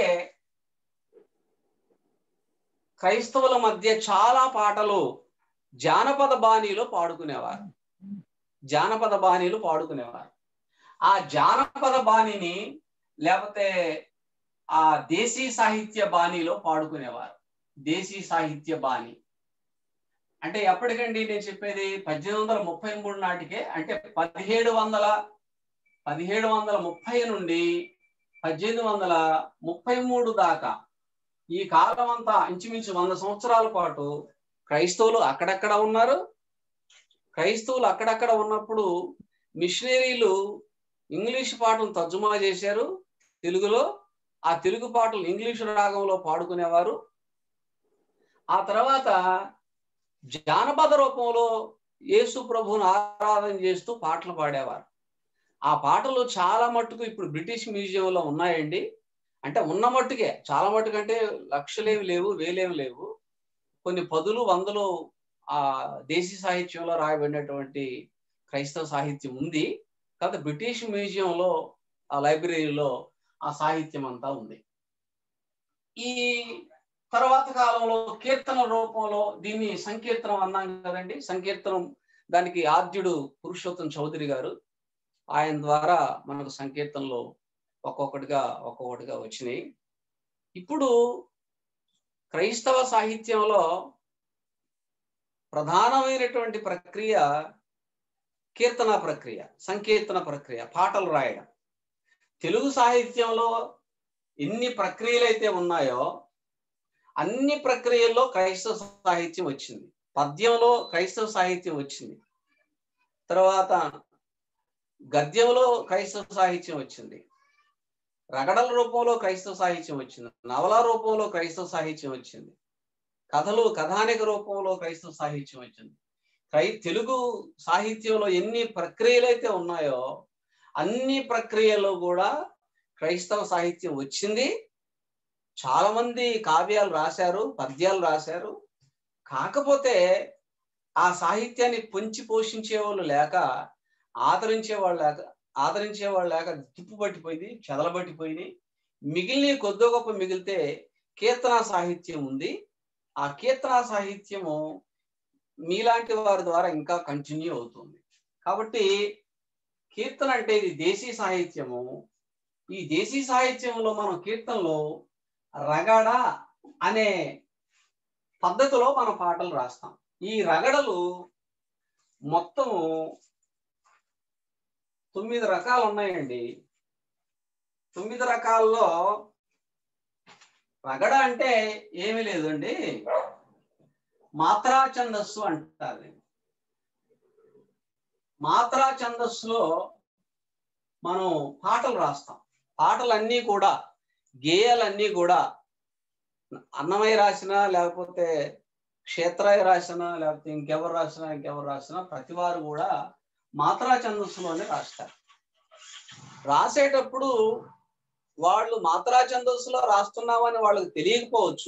క్రైస్తవుల మధ్య చాలా పాటలు జానపద బాణీలో పాడుకునేవారు జానపద బాణీలు పాడుకునేవారు ఆ జానపద బాణిని లేకపోతే ఆ దేశీ సాహిత్య బాణీలో పాడుకునేవారు దేశీ సాహిత్య బాణి అంటే ఎప్పటికండి నేను చెప్పేది పద్దెనిమిది వందల ముప్పై మూడు నాటికే అంటే పదిహేడు వందల పదిహేడు వందల ముప్పై నుండి పద్దెనిమిది వందల ముప్పై మూడు దాకా ఈ కాలం అంతా ఇంచుమించు వంద సంవత్సరాల పాటు క్రైస్తవులు అక్కడక్కడ ఉన్నారు క్రైస్తవులు అక్కడక్కడ ఉన్నప్పుడు మిషనరీలు ఇంగ్లీష్ పాటలు తర్జుమా చేశారు తెలుగులో ఆ తెలుగు పాటలు ఇంగ్లీష్ రాగంలో పాడుకునేవారు ఆ తర్వాత జానపద రూపంలో యేసు ప్రభువును ఆరాధన చేస్తూ పాటలు పాడేవారు ఆ పాటలు చాలా మట్టుకు ఇప్పుడు బ్రిటిష్ మ్యూజియంలో ఉన్నాయండి అంటే ఉన్న మట్టుకే చాలా మట్టుకు అంటే లక్షలేమి లేవు వేలేమి లేవు కొన్ని పదులు వందలు ఆ దేశీ సాహిత్యంలో రాయబడినటువంటి క్రైస్తవ సాహిత్యం ఉంది కాకపోతే బ్రిటిష్ మ్యూజియంలో ఆ లైబ్రరీలో ఆ సాహిత్యం అంతా ఉంది ఈ తర్వాత కాలంలో కీర్తన రూపంలో దీన్ని సంకీర్తనం అన్నాం కదండి సంకీర్తనం దానికి ఆద్యుడు పురుషోత్తం చౌదరి గారు ఆయన ద్వారా మనకు సంకీర్తనలో ఒక్కొక్కటిగా ఒక్కొక్కటిగా వచ్చినాయి ఇప్పుడు క్రైస్తవ సాహిత్యంలో ప్రధానమైనటువంటి ప్రక్రియ కీర్తన ప్రక్రియ సంకీర్తన ప్రక్రియ పాటలు రాయడం తెలుగు సాహిత్యంలో ఎన్ని ప్రక్రియలు అయితే ఉన్నాయో అన్ని ప్రక్రియల్లో క్రైస్తవ సాహిత్యం వచ్చింది పద్యంలో క్రైస్తవ సాహిత్యం వచ్చింది తర్వాత గద్యంలో క్రైస్తవ సాహిత్యం వచ్చింది రగడల రూపంలో క్రైస్తవ సాహిత్యం వచ్చింది నవల రూపంలో క్రైస్తవ సాహిత్యం వచ్చింది కథలు కథానిక రూపంలో క్రైస్తవ సాహిత్యం వచ్చింది క్రై తెలుగు సాహిత్యంలో ఎన్ని ప్రక్రియలు అయితే ఉన్నాయో అన్ని ప్రక్రియల్లో కూడా క్రైస్తవ సాహిత్యం వచ్చింది చాలా మంది కావ్యాలు రాశారు పద్యాలు రాశారు కాకపోతే ఆ సాహిత్యాన్ని పొంచి పోషించే వాళ్ళు లేక ఆదరించే వాళ్ళు లేక ఆదరించే వాళ్ళు లేక తుప్పు పట్టిపోయింది చెదలబట్టిపోయింది మిగిలిన కొద్ది గొప్ప మిగిలితే కీర్తన సాహిత్యం ఉంది ఆ కీర్తన సాహిత్యము మీలాంటి వారి ద్వారా ఇంకా కంటిన్యూ అవుతుంది కాబట్టి కీర్తన అంటే ఇది దేశీ సాహిత్యము ఈ దేశీ సాహిత్యంలో మనం కీర్తనలో రగడ అనే పద్ధతిలో మనం పాటలు రాస్తాం ఈ రగడలు మొత్తము తొమ్మిది రకాలు ఉన్నాయండి తొమ్మిది రకాల్లో రగడ అంటే ఏమీ లేదండి మాత్రా ఛందస్సు అంటారు మాత్రా ఛందస్సులో మనం పాటలు రాస్తాం పాటలన్నీ కూడా గేయాలన్నీ కూడా అన్నమయ్య రాసినా లేకపోతే క్షేత్రాయ రాసినా లేకపోతే ఇంకెవరు రాసినా ఇంకెవరు రాసినా ప్రతి వారు కూడా మాత్రా ఛందస్సులోనే రాస్తారు రాసేటప్పుడు వాళ్ళు మాత్రా ఛందస్సులో రాస్తున్నామని వాళ్ళకి తెలియకపోవచ్చు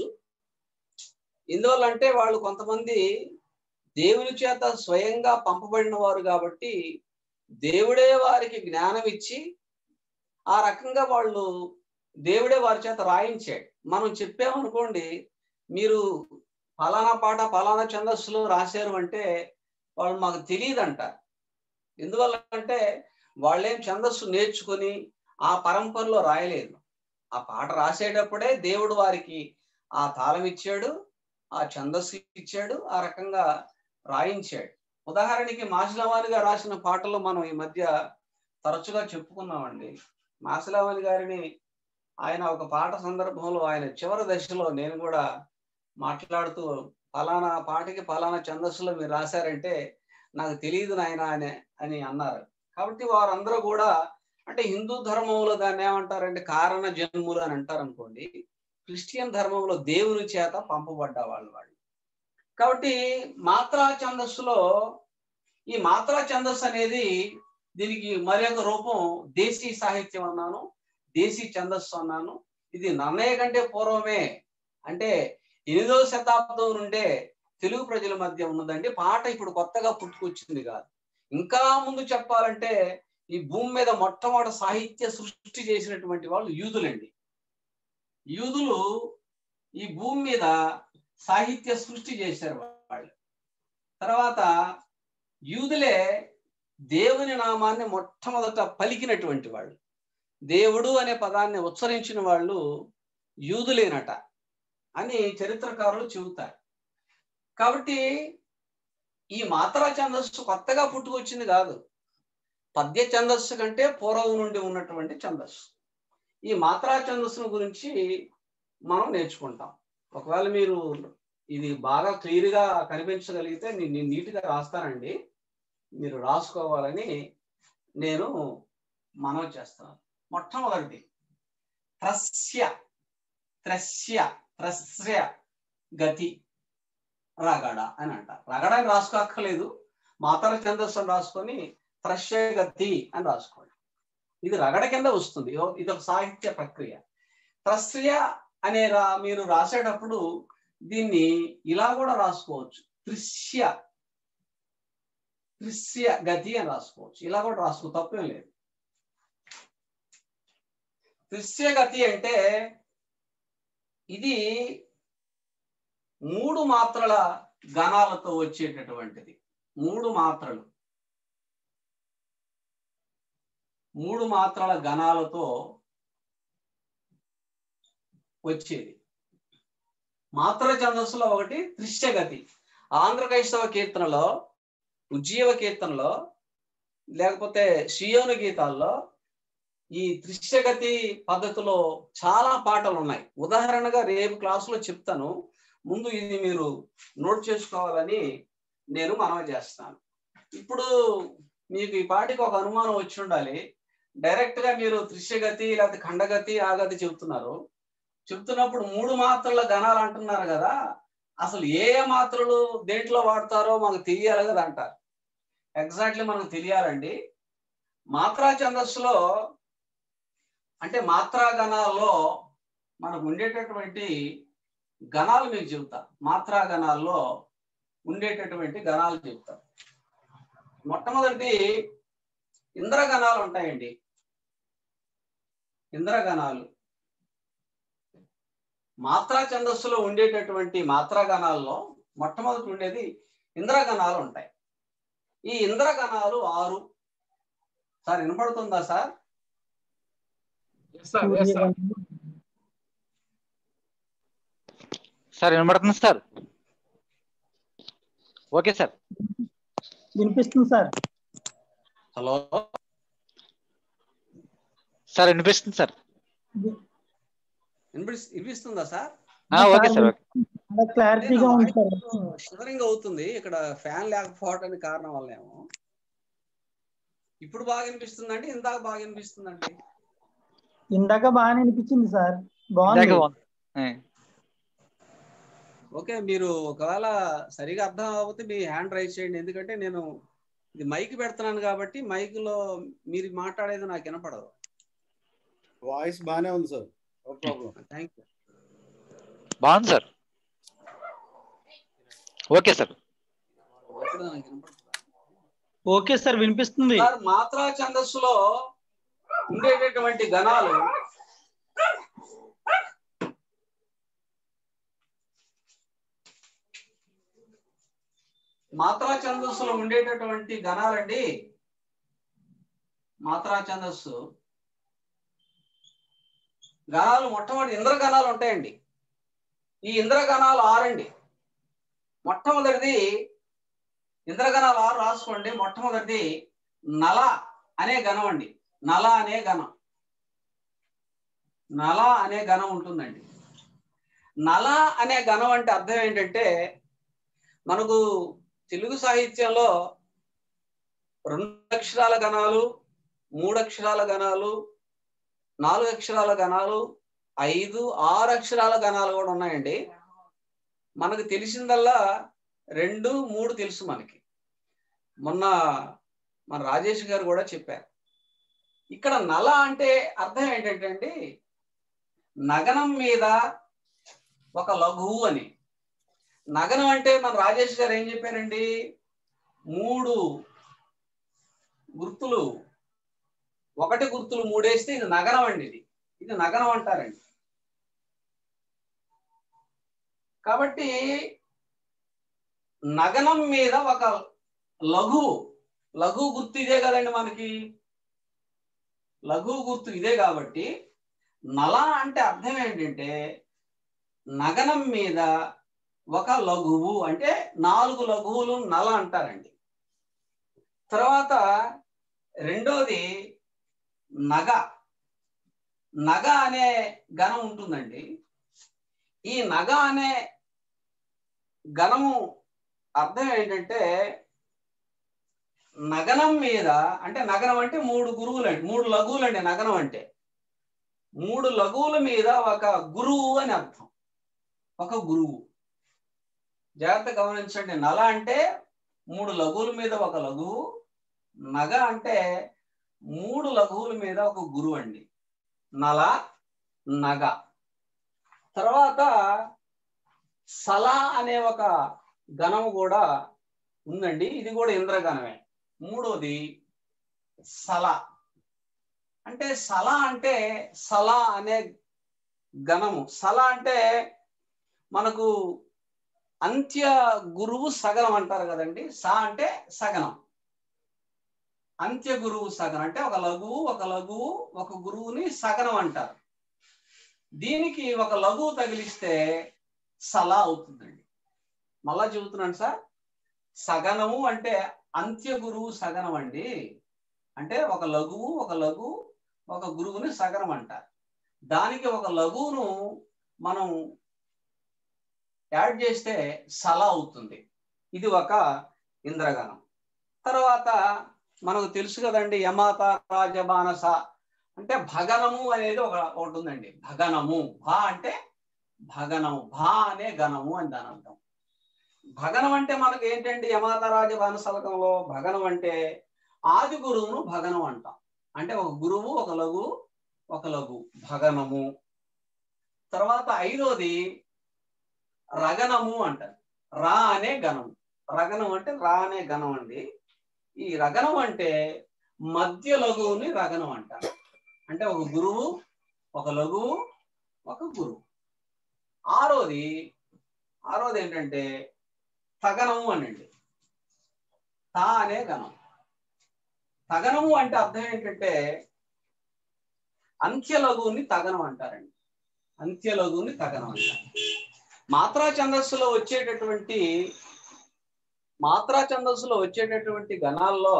ఎందువల్లంటే వాళ్ళు కొంతమంది దేవుని చేత స్వయంగా పంపబడిన వారు కాబట్టి దేవుడే వారికి జ్ఞానం ఇచ్చి ఆ రకంగా వాళ్ళు దేవుడే వారి చేత రాయించాడు మనం చెప్పామనుకోండి మీరు ఫలానా పాట ఫలానా ఛందస్సులో రాశారు అంటే వాళ్ళు మాకు తెలియదంట ఎందువల్ల అంటే వాళ్ళేం ఛందస్సు నేర్చుకొని ఆ పరంపరలో రాయలేదు ఆ పాట రాసేటప్పుడే దేవుడు వారికి ఆ తాళం ఇచ్చాడు ఆ ఛందస్సు ఇచ్చాడు ఆ రకంగా రాయించాడు ఉదాహరణకి మాసిలవాణి గారు రాసిన పాటలు మనం ఈ మధ్య తరచుగా చెప్పుకున్నామండి మాసిలవాణి గారిని ఆయన ఒక పాట సందర్భంలో ఆయన చివరి దశలో నేను కూడా మాట్లాడుతూ ఫలానా పాటకి ఫలానా ఛందస్సులో మీరు రాశారంటే నాకు తెలియదు నాయన అని అని అన్నారు కాబట్టి వారందరూ కూడా అంటే హిందూ ధర్మంలో దాన్ని ఏమంటారంటే కారణ జన్ములు అని అంటారు అనుకోండి క్రిస్టియన్ ధర్మంలో దేవుని చేత పంపబడ్డ వాళ్ళు వాళ్ళు కాబట్టి మాత్రా ఛందస్సులో ఈ మాత్రా ఛందస్సు అనేది దీనికి మరి ఒక రూపం దేశీ సాహిత్యం అన్నాను దేశీ ఛందస్సు అన్నాను ఇది నన్నయ్య కంటే పూర్వమే అంటే ఎనిమిదవ శతాబ్దం నుండే తెలుగు ప్రజల మధ్య ఉన్నదండి పాట ఇప్పుడు కొత్తగా పుట్టుకొచ్చింది కాదు ఇంకా ముందు చెప్పాలంటే ఈ భూమి మీద మొట్టమొదటి సాహిత్య సృష్టి చేసినటువంటి వాళ్ళు యూదులండి యూదులు ఈ భూమి మీద సాహిత్య సృష్టి చేశారు వాళ్ళు తర్వాత యూదులే దేవుని నామాన్ని మొట్టమొదట పలికినటువంటి వాళ్ళు దేవుడు అనే పదాన్ని ఉచ్చరించిన వాళ్ళు యూదులేనట అని చరిత్రకారులు చెబుతారు కాబట్టి ఈ మాత్రా ఛందస్సు కొత్తగా పుట్టుకొచ్చింది కాదు పద్య ఛందస్సు కంటే పూర్వం నుండి ఉన్నటువంటి ఛందస్సు ఈ మాత్రా ఛందస్సును గురించి మనం నేర్చుకుంటాం ఒకవేళ మీరు ఇది బాగా క్లియర్గా కనిపించగలిగితే నేను నీట్గా రాస్తానండి మీరు రాసుకోవాలని నేను మనవి చేస్తాను మొట్టమొదటిది త్రస్య త్రస్య త్రస్య గతి రగడ అని అంటారు రగడ అని రాసుకోక్కర్లేదు మాతర ఛందస్సు అని రాసుకొని త్రస్య గతి అని రాసుకోండి ఇది రగడ కింద వస్తుంది ఇది ఒక సాహిత్య ప్రక్రియ త్రస్య అనే రా మీరు రాసేటప్పుడు దీన్ని ఇలా కూడా రాసుకోవచ్చు త్రిశ్య త్రిశ్య గతి అని రాసుకోవచ్చు ఇలా కూడా రాసుకో తప్పేం లేదు త్రిశ్య గతి అంటే ఇది మూడు మాత్రల గణాలతో వచ్చేటటువంటిది మూడు మాత్రలు మూడు మాత్రల గణాలతో వచ్చేది మాత్ర ఛందస్సులో ఒకటి త్రిశ్యగతి ఆంధ్ర క్రైస్తవ కీర్తనలో ఉజ్జీవ కీర్తనలో లేకపోతే షియోను గీతాల్లో ఈ త్రిశ్యగతి పద్ధతిలో చాలా పాటలు ఉన్నాయి ఉదాహరణగా రేపు క్లాసులో చెప్తాను ముందు ఇది మీరు నోట్ చేసుకోవాలని నేను మనవి చేస్తాను ఇప్పుడు మీకు ఈ పాటికి ఒక అనుమానం వచ్చి ఉండాలి డైరెక్ట్ గా మీరు త్రిశ్యగతి లేకపోతే ఖండగతి ఆగతి చెప్తున్నారు చెప్తున్నప్పుడు మూడు మాత్రల గణాలు అంటున్నారు కదా అసలు ఏ ఏ మాత్రలు దేంట్లో వాడతారో మాకు తెలియాలి కదా అంటారు ఎగ్జాక్ట్లీ మనకు తెలియాలండి మాత్రా ఛందస్సులో అంటే మాత్రా గణాల్లో మనకు ఉండేటటువంటి గణాలు మీకు చెబుతా మాత్రా గణాల్లో ఉండేటటువంటి గణాలు చెబుతా మొట్టమొదటిది ఇంద్రగణాలు ఉంటాయండి ఇంద్రగణాలు మాత్రా ఛందస్సులో ఉండేటటువంటి మాత్రా గణాల్లో మొట్టమొదటి ఉండేది ఇంద్రగణాలు ఉంటాయి ఈ ఇంద్రగణాలు ఆరు సార్ వినపడుతుందా sir Yes, sir. Yes, sir. Sir వినబడుతుంది సార్ ఓకే సార్ వినిపిస్తుంది సార్ హలో సార్ వినిపిస్తుంది సార్ వినిపిస్- వినిపిస్తుందా సార్ ఆ, ఓకే సార్ ఓకే చాలా క్లారిటీగా ఉంది సార్ షివరింగ్ అవుతుంది ఇక్కడ ఫ్యాన్ లేకపోవడానికి కారణం వల్లేమో ఇప్పుడు బాగా వినిపిస్తుందండి ఇందాక బాగా వినిపిస్తుందండి ఇందాక బాగానే అనిపించింది సార్ బాగుంది ఇందాక బాగుంది. ఆ, ఓకే మీరు ఒకవేళ సరిగా అర్థం అవ్వకపోతే మీ హ్యాండ్ రైజ్ చేయండి ఎందుకంటే నేను ఇది మైక్ పెడుతున్నాను కాబట్టి మైక్ లో మీరు మాట్లాడేది నాకు వినపడదు వాయిస్ బాగానే ఉంది sir no problem thank you బాగుంది సార్ ఓకే సార్ ఇప్పుడు నాకు వినపడుతుందా? ఓకే సార్ వినిపిస్తుంది సార్ మాత్రా ఛందస్సులో ఉండేటటువంటి గణాలు మాత్రా ఛందస్సులో ఉండేటటువంటి గణాలండి మాత్రా ఛందస్సు గణాలు మొట్టమొదటి ఇంద్రగణాలు ఉంటాయండి ఈ ఇంద్రగణాలు ఆరండి మొట్టమొదటిది ఇంద్రగణాలు ఆరు రాసుకోండి మొట్టమొదటిది నల అనే గణం అండి నల అనే గణం నల అనే గణం ఉంటుందండి నల అనే గణం అంటే అర్థం ఏంటంటే మనకు తెలుగు సాహిత్యంలో రెండు అక్షరాల గణాలు మూడు అక్షరాల గణాలు నాలుగు అక్షరాల గణాలు ఐదు ఆరు అక్షరాల గణాలు కూడా ఉన్నాయండి మనకు తెలిసిందల్లా రెండు మూడు తెలుసు మనకి మొన్న మన రాజేష్ గారు కూడా చెప్పారు ఇక్కడ నల అంటే అర్థం ఏంటంటే అండి నగనం మీద ఒక లఘువు అని నగనం అంటే మన రాజేష్ గారు ఏం చెప్పారండి మూడు గుర్తులు ఒకటి గుర్తులు మూడేస్తే ఇది నగరం అండి ఇది ఇది నగరం అంటారండి కాబట్టి నగనం మీద ఒక లఘువు లఘువు గుర్తు ఇదే కదండి మనకి లఘువు గుర్తు ఇదే కాబట్టి నల అంటే అర్థం ఏంటంటే నగనం మీద ఒక లఘువు అంటే నాలుగు లఘువులు నల అంటారండి తర్వాత రెండోది నగ నగ అనే గణం ఉంటుందండి ఈ నగ అనే గణము అర్థం ఏంటంటే నగనం మీద అంటే నగనం అంటే మూడు గురువులు అండి మూడు లఘువులు అండి నగనం అంటే మూడు లఘువుల మీద ఒక గురువు అని అర్థం ఒక గురువు జాగ్రత్త గమనించండి నల అంటే మూడు లఘువుల మీద ఒక లఘువు నగ అంటే మూడు లఘువుల మీద ఒక గురువు అండి నల నగ తర్వాత సల అనే ఒక గణము కూడా ఉందండి ఇది కూడా ఇంద్రగణమే మూడోది సల అంటే సల అంటే సల అనే గణము సల అంటే మనకు అంత్య గురువు సగనం అంటారు కదండి సా అంటే సగనం అంత్య గురువు సగనం అంటే ఒక లఘువు ఒక లఘువు ఒక గురువుని సగనం అంటారు దీనికి ఒక లఘువు తగిలిస్తే సలా అవుతుందండి మళ్ళా చెబుతున్నాను సార్ సగనము అంటే అంత్య గురువు సగనం అండి అంటే ఒక లఘువు ఒక లఘువు ఒక గురువుని సగనం అంటారు దానికి ఒక లఘువును మనం యాడ్ చేస్తే సల అవుతుంది ఇది ఒక ఇంద్రగణం తర్వాత మనకు తెలుసు కదండి యమాత రాజమానస అంటే భగనము అనేది ఒక ఒకటి ఉందండి భగనము భా అంటే భగనము భా అనే గణము అని దాని అర్థం భగనం అంటే మనకు ఏంటండి యమాత రాజమానసలకంలో భగనం అంటే ఆది గురువును భగనం అంటాం అంటే ఒక గురువు ఒక లఘు ఒక లఘు భగనము తర్వాత ఐదోది రగనము అంటారు రా అనే గణం రగనం అంటే రా అనే గణం అండి ఈ రగనం అంటే మధ్య లఘువుని రగనం అంటారు అంటే ఒక గురువు ఒక లఘువు ఒక గురువు ఆరోది ఆరోది ఏంటంటే తగనము అనండి తా అనే గణం తగనము అంటే అర్థం ఏంటంటే అంత్యలఘువుని తగనం అంటారండి అంత్యలఘువుని తగనం అంటారు మాత్రా ఛందస్సులో వచ్చేటటువంటి మాత్రా ఛందస్సులో వచ్చేటటువంటి గణాల్లో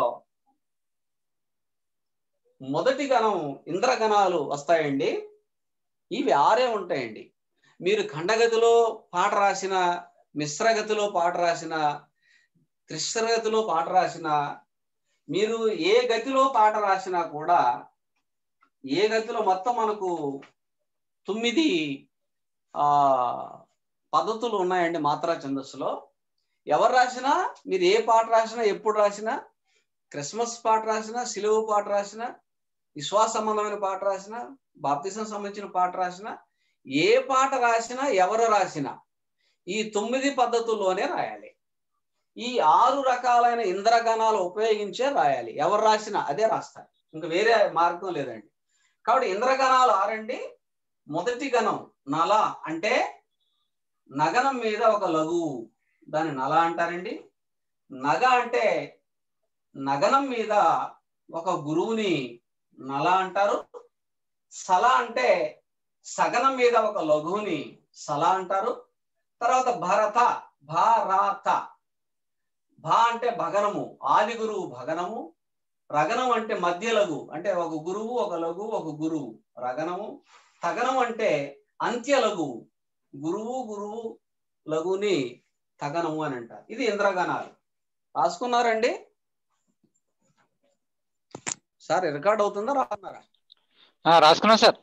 మొదటి గణం ఇంద్రగణాలు వస్తాయండి ఇవి ఆరే ఉంటాయండి మీరు ఖండగతిలో పాట రాసిన మిశ్రగతిలో పాట రాసిన త్రిశ్రగతిలో పాట రాసిన మీరు ఏ గతిలో పాట రాసినా కూడా ఏ గతిలో మొత్తం మనకు తొమ్మిది ఆ పద్ధతులు ఉన్నాయండి మాత్రా ఛందస్సులో ఎవరు రాసినా మీరు ఏ పాట రాసినా ఎప్పుడు రాసినా క్రిస్మస్ పాట రాసినా సిలువు పాట రాసినా విశ్వాస సంబంధమైన పాట రాసినా బాప్తిసం సంబంధించిన పాట రాసినా ఏ పాట రాసినా ఎవరు రాసినా ఈ తొమ్మిది పద్ధతుల్లోనే రాయాలి ఈ ఆరు రకాలైన ఇంద్రగణాలు ఉపయోగించే రాయాలి ఎవరు రాసినా అదే రాస్తారు ఇంకా వేరే మార్గం లేదండి కాబట్టి ఇంద్రగణాలు ఆరండి మొదటి గణం నల అంటే నగనం మీద ఒక లఘువు దాన్ని నల అంటారండి నగ అంటే నగనం మీద ఒక గురువుని నల అంటారు సల అంటే సగనం మీద ఒక లఘువుని సల అంటారు తర్వాత భరత భారత భా అంటే భగనము ఆది గురువు భగనము రగనం అంటే మధ్య లఘు అంటే ఒక గురువు ఒక లఘు ఒక గురువు రగనము తగనం అంటే అంత్య లఘువు గురువు గురువు లఘుని తగనము అని అంటారు ఇది ఇంద్రగణాలు రాసుకున్నారండి సార్ రికార్డ్ అవుతుందా రాస్తున్నారా ఆ, రాసుకున్నాం సార్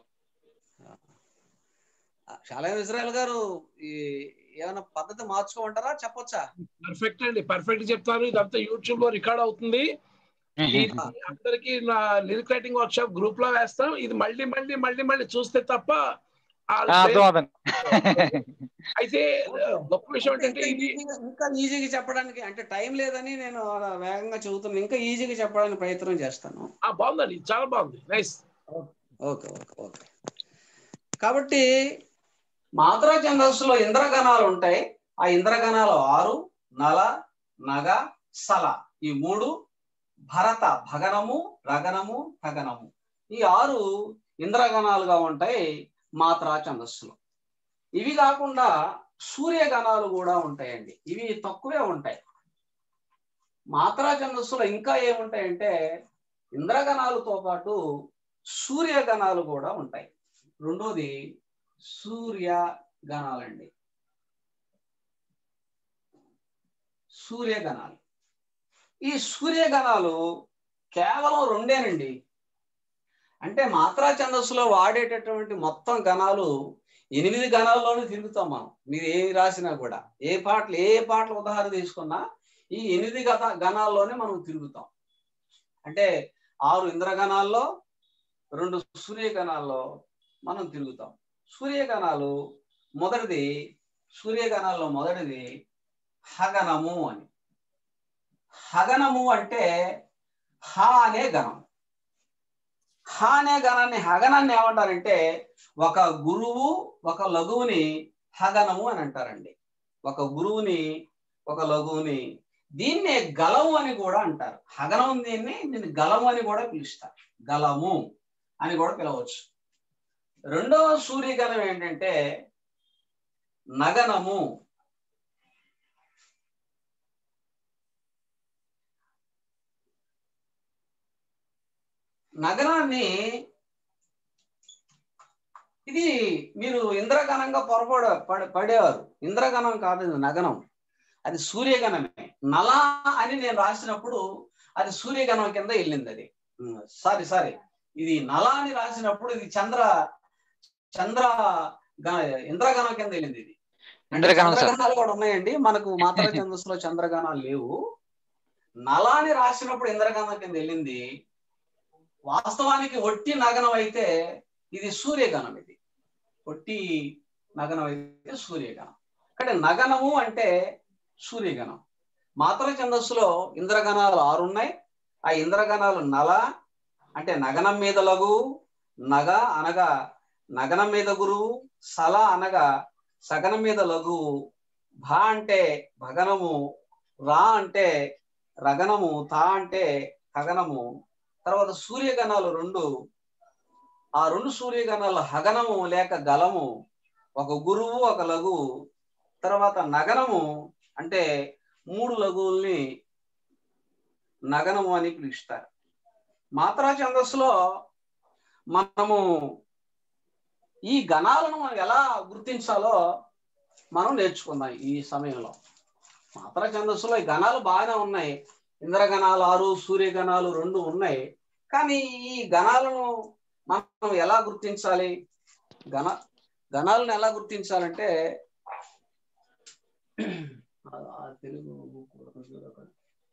శాలయం ఇజ్రాయల్ గారు ఈ ఏమైనా పద్ధతి మార్చుకోమంటారా చెప్పొచ్చా పర్ఫెక్ట్ అండి పర్ఫెక్ట్ చెప్తాను ఇదంతా యూట్యూబ్ లో రికార్డ్ అవుతుంది ఇది అందరికి నా lyric writing workshop group లో వేస్తాం ఇది మళ్ళీ మళ్ళీ మళ్ళీ మళ్ళీ చూస్తే తప్ప ఆ ఆ, అర్థం అర్థం అయితే గొప్ప విషయం ఏంటంటే ఇంకా ఇది ఈజీగా- ఇంకా ఈజీగా చెప్పడానికి అంటే టైం లేదని నేను అలా వేగంగా చదువుతాను ఇంకా ఈజీగా చెప్పడానికి ప్రయత్నం చేస్తాను ఆ బాగుందండి చాలా బాగుంది నైస్ ఓకే ఓకే ఓకే కాబట్టి మాత్రా ఛందస్సులో ఇంద్రగణాలు ఉంటాయి ఆ ఇంద్రగణాలు ఆరు నల నగ సల ఈ మూడు భరత భగనము రగనము తగనము ఈ ఆరు ఇంద్రగణాలుగా ఉంటాయి మాత్రా ఛందస్సులో ఇవి కాకుండా సూర్యగణాలు కూడా ఉంటాయండి ఇవి తక్కువే ఉంటాయి మాత్రా ఛందస్సులో ఇంకా ఏముంటాయంటే ఇంద్రగణాలతో పాటు సూర్యగణాలు కూడా ఉంటాయి రెండోది సూర్య గణాలండి సూర్యగణాలు ఈ సూర్యగణాలు కేవలం రెండేనండి అంటే మాత్రా ఛందస్సులో వాడేటటువంటి మొత్తం గణాలు ఎనిమిది గణాల్లోనే తిరుగుతాం మనం మీరు ఏమి రాసినా కూడా ఏ పాటలు ఏ పాటలు ఉదాహరణ తీసుకున్నా ఈ ఎనిమిది గత గణాల్లోనే మనం తిరుగుతాం అంటే ఆరు ఇంద్రగణాల్లో రెండు సూర్యగణాల్లో మనం తిరుగుతాం సూర్యగణాలు మొదటిది సూర్యగణాల్లో మొదటిది హగనము అని హగనము అంటే హ అనే గణం హ అనే గణాన్ని హగనాన్ని ఏమంటారంటే ఒక గురువు ఒక లఘువుని హగనము అని అంటారండి ఒక గురువుని ఒక లఘువుని దీన్నే గలము అని కూడా అంటారు హగనం దీన్ని దీన్ని గలము అని కూడా పిలుస్తారు గలము అని కూడా పిలవచ్చు రెండవ సూర్యగణం ఏంటంటే నగనము నగరాన్ని ఇది మీరు ఇంద్రగణంగా పొరపడ పడ- పడేవారు ఇంద్రగణం కాదు ఇది నగనం అది సూర్యగణమే నల అని నేను రాసినప్పుడు అది సూర్యగణం కింద వెళ్ళింది అది సారీ సారీ ఇది నల అని రాసినప్పుడు ఇది చంద్ర చంద్ర గణ- ఇంద్రగణం కింద వెళ్ళింది ఇది అంటే ఇంద్రగణం సార్ చంద్రగణాలు కూడా ఉన్నాయండి మనకు మాత్ర ఛందస్సులో చంద్రగణాలు లేవు నలాని రాసినప్పుడు ఇంద్రగణం కింద వెళ్ళింది వాస్తవానికి ఒట్టి నగనం అయితే ఇది సూర్యగణం ఇది ఒట్టి నగనం అయితే సూర్యగణం అంటే నగనము అంటే సూర్యగణం మాత్ర ఛందస్సులో ఇంద్రగణాలు ఆరు ఉన్నాయి ఆ ఇంద్రగణాలు నల అంటే నగనం మీద లఘు నగ అనగా నగనం మీద గురువు సల అనగా సగనం మీద లఘువు భా అంటే భగనము రా అంటే రగనము తా అంటే కగనము తర్వాత సూర్యగణాలు రెండు ఆ రెండు సూర్యగణాల హగనము లేక గలము ఒక గురువు ఒక లఘువు తర్వాత నగనము అంటే మూడు లఘువుల్ని నగనము అని పిలుస్తారు మాత్రా ఛందస్సులో మనము ఈ గణాలను మనం ఎలా గుర్తించాలో మనం నేర్చుకుందాం ఈ సమయంలో మాత్ర ఛందస్సులో ఈ గణాలు బాగానే ఉన్నాయి ఇంద్రగణాలు ఆరు సూర్యగణాలు రెండు ఉన్నాయి కానీ ఈ గణాలను మనం ఎలా గుర్తించాలి గణ గణాలను ఎలా గుర్తించాలంటే ఆ- ఆ తెలుగు book కూడా కొంచెం ఒక-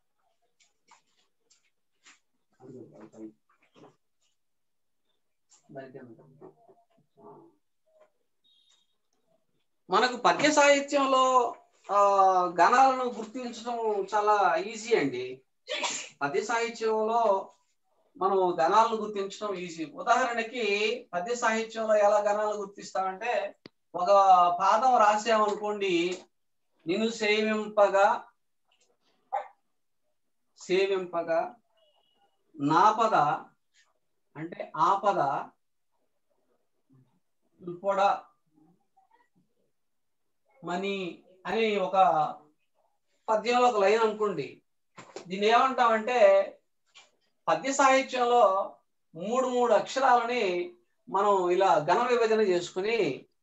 మనకు పద్య సాహిత్యంలో ఆ గణాలను గుర్తించడం చాలా ఈజీ అండి పద్య సాహిత్యంలో మనం గణాలను గుర్తించడం ఈజీ ఉదాహరణకి పద్య సాహిత్యంలో ఎలా గణాలను గుర్తిస్తామంటే ఒక పాదం రాసామనుకోండి నిన్ను సేవింపగా సేవింపగా నాపద అంటే ఆపద పొడ మనీ అని ఒక పద్యంలో ఒక లైన్ అనుకోండి దీన్ని ఏమంటామంటే పద్య సాహిత్యంలో మూడు మూడు అక్షరాలని మనం ఇలా ఘన విభజన చేసుకుని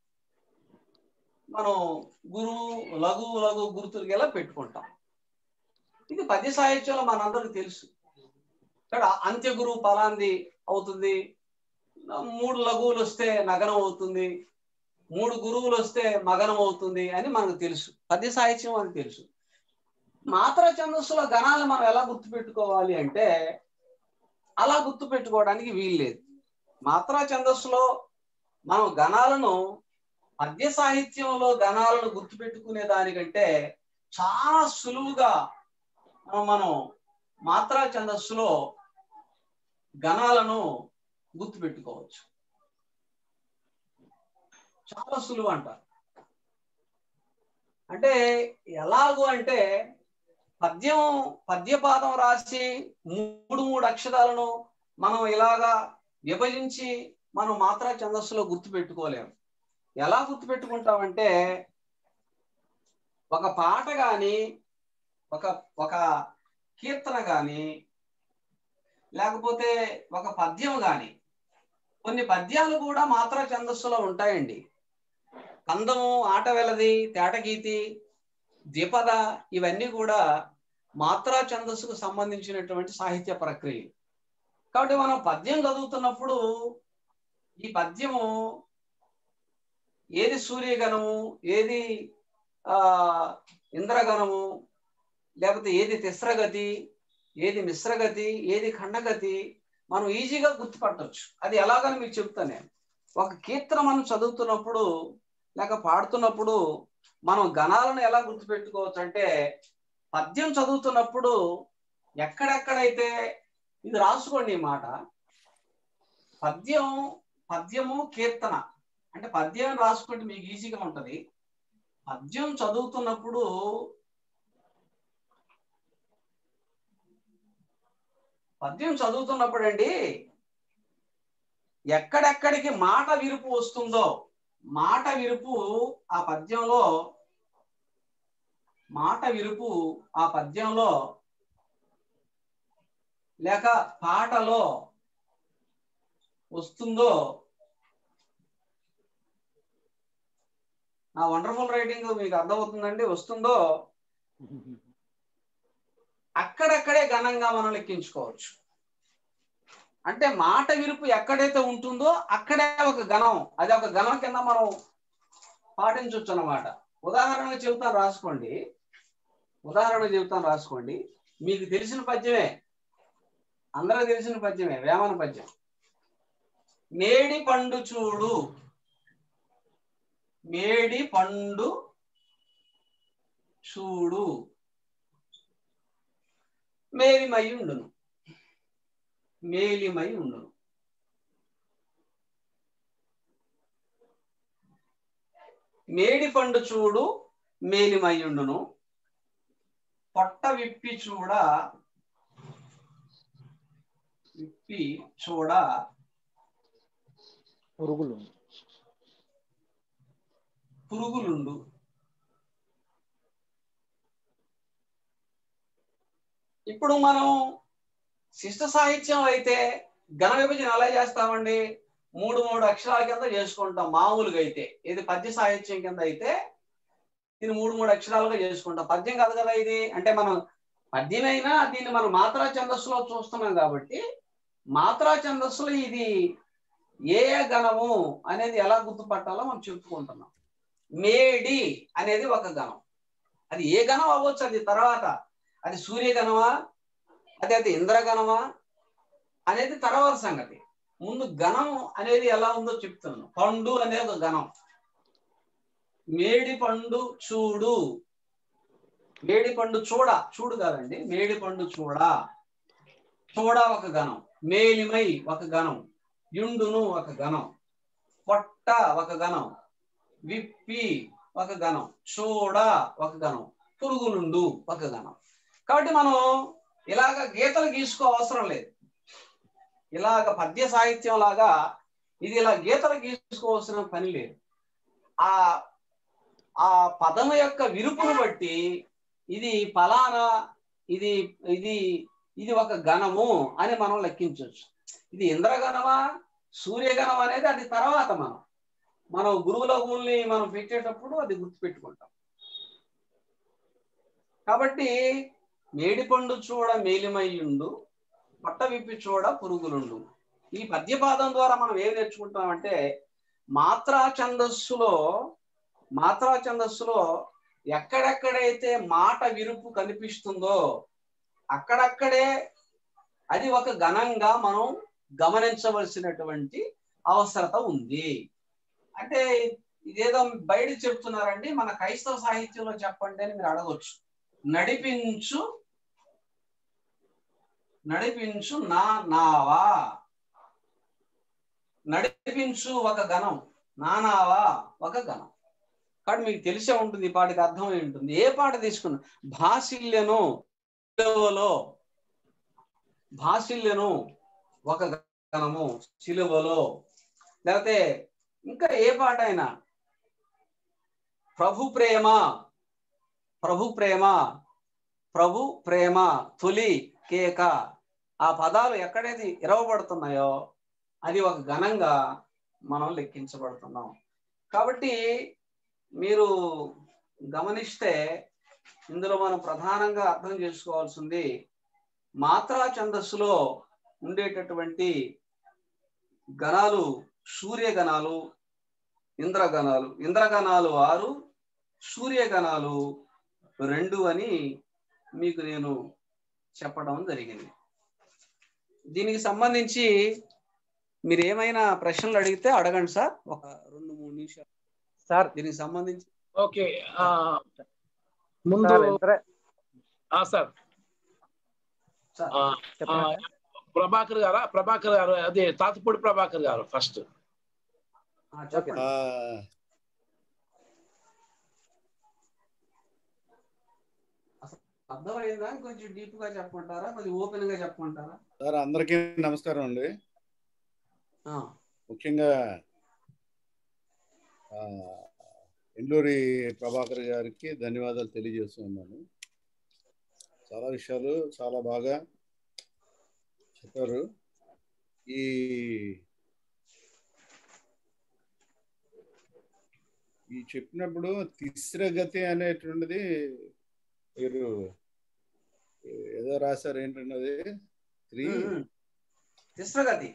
మనం గురువు లఘు లఘు గుర్తులకి ఇలా పెట్టుకుంటాం ఇది పద్య సాహిత్యంలో మనందరికి తెలుసు ఇక్కడ అంత్య గురువు పలాంది అవుతుంది మూడు లఘువులు వస్తే నగనం అవుతుంది మూడు గురువులు వస్తే మగనం అవుతుంది అని మనకు తెలుసు పద్య సాహిత్యం అని తెలుసు మాత్ర ఛందస్సులో గణాలను మనం ఎలా గుర్తుపెట్టుకోవాలి అంటే అలా గుర్తుపెట్టుకోవడానికి వీల్లేదు మాత్రా ఛందస్సులో మనం గణాలను పద్య సాహిత్యంలో గణాలను గుర్తుపెట్టుకునే దానికంటే చాలా సులువుగా మనం మాత్రా ఛందస్సులో గణాలను గుర్తుపెట్టుకోవచ్చు చాలా సులువు అంట అంటే ఎలాగూ అంటే పద్యం పద్యపాదం రాసి మూడు మూడు అక్షరాలను మనం ఇలాగా విభజించి మనం మాత్రా ఛందస్సులో గుర్తు పెట్టుకోలేము ఎలా గుర్తు పెట్టుకుంటామంటే ఒక పాట గాని ఒక ఒక కీర్తన గాని లేకపోతే ఒక పద్యం గాని కొన్ని పద్యాలు కూడా మాత్రా ఛందస్సులో ఉంటాయండి కందము ఆట వెలది తేటగీతి ద్విపద ఇవన్నీ కూడా మాత్రా ఛందస్సుకు సంబంధించినటువంటి సాహిత్య ప్రక్రియ కాబట్టి మనం పద్యం చదువుతున్నప్పుడు ఈ పద్యము ఏది సూర్యగణము ఏది ఆ ఇంద్రగణము లేకపోతే ఏది తిస్రగతి ఏది మిశ్రగతి ఏది ఖండగతి మనం ఈజీగా గుర్తుపట్టవచ్చు అది ఎలాగని మీకు చెప్తాను నేను ఒక కీర్తన మనం చదువుతున్నప్పుడు లేక పాడుతున్నప్పుడు మనం గణాలను ఎలా గుర్తుపెట్టుకోవచ్చు అంటే పద్యం చదువుతున్నప్పుడు ఎక్కడెక్కడైతే ఇది రాసుకోండి ఈ మాట పద్యం పద్యము కీర్తన అంటే పద్యం రాసుకుంటే మీకు ఈజీగా ఉంటది పద్యం చదువుతున్నప్పుడు పద్యం చదువుతున్నప్పుడు అండి ఎక్కడెక్కడికి మాట విరుపు వస్తుందో మాట విరుపు ఆ పద్యంలో మాట విరుపు ఆ పద్యంలో లేక పాటలో వస్తుందో నా వండర్ఫుల్ రైటింగ్ మీకు అర్థమవుతుందండి వస్తుందో అక్కడక్కడే ఘనంగా మనం లెక్కించుకోవచ్చు అంటే మాట విరుపు ఎక్కడైతే ఉంటుందో అక్కడే ఒక గణం అది ఒక గణం కింద మనం పాటించవచ్చు అన్నమాట ఉదాహరణగా చెబుతాను రాసుకోండి ఉదాహరణ చెబుతాను రాసుకోండి మీకు తెలిసిన పద్యమే అందరికి తెలిసిన పద్యమే వేమన పద్యం మేడి పండు చూడు మేడి పండు చూడు మేలిమై ఉండును మేలిమై ఉండును మేడి పండు చూడు మేలిమై ఉండును పొట్ట విప్పి చూడ విప్పి చూడ పురుగులు పురుగులుండు ఇప్పుడు మనం శిష్ట సాహిత్యం అయితే ఘన విభజన ఎలా చేస్తామండి మూడు మూడు అక్షరాల కింద చేసుకుంటాం మామూలుగా అయితే ఇది పద్య సాహిత్యం కింద అయితే ఇది మూడు మూడు అక్షరాలుగా చేసుకుంటాం పద్యం కాదు కదా ఇది అంటే మనం పద్యమైనా దీన్ని మనం మాత్రా ఛందస్సులో చూస్తున్నాం కాబట్టి మాత్రా ఛందస్సులో ఇది ఏ ఏ గణము అనేది ఎలా గుర్తుపట్టాలో మనం చెప్పుకుంటున్నాం మేడి అనేది ఒక గణం అది ఏ గణం అవ్వచ్చు అది తర్వాత అది సూర్యగణమా అది అది ఇంద్రగణమా అనేది తర్వాత సంగతి ముందు గణం అనేది ఎలా ఉందో చెప్తున్నాను పండు అనేది ఒక గణం మేడి పండు చూడు మేడి పండు చూడ చూడు కాదండి మేడి పండు చూడ చూడ ఒక గణం మేలిమై ఒక గణం యుండును ఒక గణం పొట్ట ఒక గణం విప్పి ఒక గణం చూడ ఒక గణం పురుగులుండు ఒక గణం కాబట్టి మనం ఇలాగ గీతలు గీసుకో అవసరం లేదు ఇలాగ పద్య సాహిత్యం లాగా ఇది ఇలా గీతలు గీసుకోవాల్సిన పని లేదు ఆ ఆ పదం యొక్క విరుపును బట్టి ఇది ఫలానా ఇది ఇది ఇది ఒక గణము అని మనం లెక్కించవచ్చు ఇది ఇంద్రగణమా సూర్యగణం అనేది అది తర్వాత మనం మనం గురువుల గురువుల్ని మనం పెట్టేటప్పుడు అది గుర్తుపెట్టుకుంటాం కాబట్టి మేడిపండు చూడ మేలిమయ్యుండు పట్ట విప్పి చూడ పురుగులుండు ఈ పద్యపాదం ద్వారా మనం ఏం నేర్చుకుంటామంటే మాత్రా ఛందస్సులో మాత్రా ఛందస్సులో ఎక్కడెక్కడైతే మాట విరుపు కనిపిస్తుందో అక్కడక్కడే అది ఒక ఘనంగా మనం గమనించవలసినటువంటి అవసరత ఉంది అంటే ఇదేదో బయట చెప్తున్నారండి మన క్రైస్తవ సాహిత్యంలో చెప్పండి అని మీరు అడగవచ్చు నడిపించు నడిపించు నా నావా నడిపించు ఒక గణం నానావా ఒక గణం కాబట్టి మీకు తెలిసే ఉంటుంది ఈ పాటకి అర్థమై ఉంటుంది ఏ పాట తీసుకున్నా భాసిల్యను సిలువలో భాసిల్యను ఒక గణము సిలువలో లేకపోతే ఇంకా ఏ పాట అయినా ప్రభు ప్రేమ ప్రభు ప్రేమ ప్రభు ప్రేమ తొలి కేక ఆ పదాలు ఎక్కడైతే ఇరవబడుతున్నాయో అది ఒక ఘనంగా మనం లెక్కించబడుతున్నాం కాబట్టి మీరు గమనిస్తే ఇందులో మనం ప్రధానంగా అర్థం చేసుకోవాల్సింది మాత్రా ఛందస్సులో ఉండేటటువంటి గణాలు సూర్యగణాలు ఇంద్రగణాలు ఇంద్రగణాలు ఆరు సూర్యగణాలు రెండు అని మీకు నేను చెప్పడం జరిగింది దీనికి సంబంధించి మీరు ఏమైనా ప్రశ్నలు అడిగితే అడగండి సార్ ఒక రెండు మూడు నిమిషాలు సార్ దీనికి సంబంధించి ఓకే ఆ, ముందు సార్ ఇంద్ర- ఆ, సార్ సార్ ఆ, చెప్పండి ఆ, సార్. ప్రభాకర్ గారా ప్రభాకర్ గారు అదే తాతపూడి ప్రభాకర్ గారు ఫస్ట్ ఆ, చెప్పండి ఆ, అర్థమైందా కొంచెం డీప్ గా చెప్పమంటారా కొంచెం ఓపెన్ గా చెప్పమంటారా సార్ అందరికీ నమస్కారం అండి ఆ, ముఖ్యంగా ఆ, ఎండూరి ప్రభాకర్ గారికి ధన్యవాదాలు తెలియజేస్తున్నాను చాలా విషయాలు చాలా బాగా చెప్పారు ఈ ఈ చెప్పినప్పుడు తిస్రగతి అనేటువంటిది మీరు ఏదో రాశారు ఏంటన్నది త్రీ ఉమ్, ఉమ్. తిస్రగతి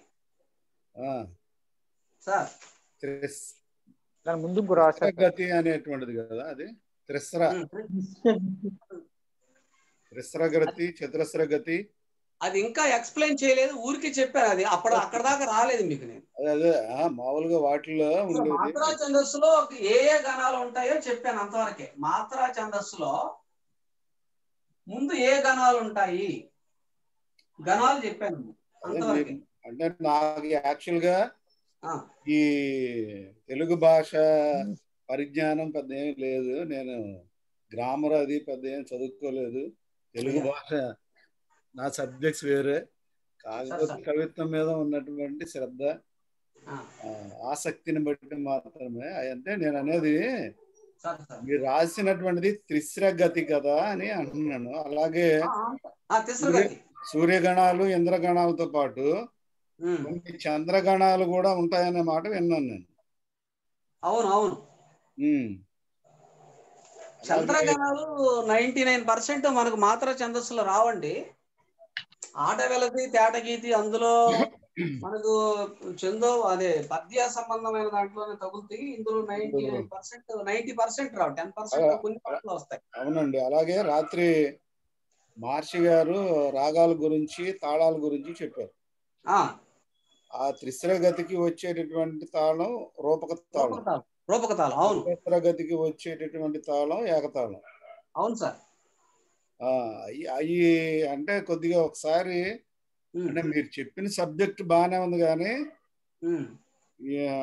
సార్ త్రిస్ దాని ముందు ఇంకో రాశారు సార్. గతి అనేటువంటిది కదా అది త్రిస్ర ఉమ్. త్రిస్రగతి చతురస్ర గతి అది ఇంకా ఎక్స్ప్లెయిన్ చేయలేదు ఊరికి చెప్పాను అది అప్పుడు అక్కడ దాకా రాలేదు మీకు నేను అదే అదే ఆ, మామూలుగా వాటిలో ఉండేది మాత్రా ఛందస్సులో ఏ ఏ గణాలు ఉంటాయో చెప్పాను అంతవరకే మాత్రా ఛందస్సులో ముందు ఏ గణాలు ఉంటాయి గణాలు చెప్పాను అదే అంతవరకే నేను- అంటే నాకు యాక్చువల్ గా ఆ, ఈ తెలుగు భాష పరిజ్ఞానం పెద్ద ఏం లేదు నేను గ్రామర్ అది పెద్ద ఏం చదువుకోలేదు తెలుగు అయ్యా. భాష నా సబ్జెక్ట్స్ వేరే సరే, కాకపోతే సరే. కవిత్వం మీద ఉన్నటువంటి శ్రద్ధ ఆ, ఆ, ఆసక్తిని బట్టి మాత్రమే అంటే నేను అనేది సరే సరే మీరు రాసినటువంటిది త్రిశ్ర గతి కదా అని అంటున్నాను అలాగే ఆ, ఆ, తిస్రగతి సూర్యగణాలు ఇంద్రగణాలతో పాటు ఉమ్, కొన్ని చంద్రగణాలు కూడా ఉంటాయనే మాట విన్నాను నేను అవును అవును ఉమ్. అలాగే చంద్రగణాలు నైన్టీ నైన్ పర్సెంట్ మనకు మాత్ర ఛందస్సులో రావండి ఆట వెలది తేట గీతి అందులో మనకు చందో అదే పద్య సంబంధమైన దాంట్లోనే తగులుతాయి ఇందులో ninety nine percent ninety percent రావు టెన్ పర్సెంట్ కొన్ని పాటలు వస్తాయి అవునండి అలాగే రాత్రి మహర్షి గారు రాగాల గురించి తాళాల గురించి చెప్పారు ఆ ఆ త్రిశ్ర గతికి వచ్చేటటువంటి తాళం రూపక తాళం రూపకతాళం రూపకతాళం అవును చతురస్ర గతికి వచ్చేటటువంటి తాళం ఏకతాళం అవును సార్ ఆ అయి అయి అంటే కొద్దిగా ఒకసారి ఉమ్, అంటే మీరు చెప్పిన సబ్జెక్ట్ బాగానే ఉంది కానీ ఉమ్, ఈ, ఆ,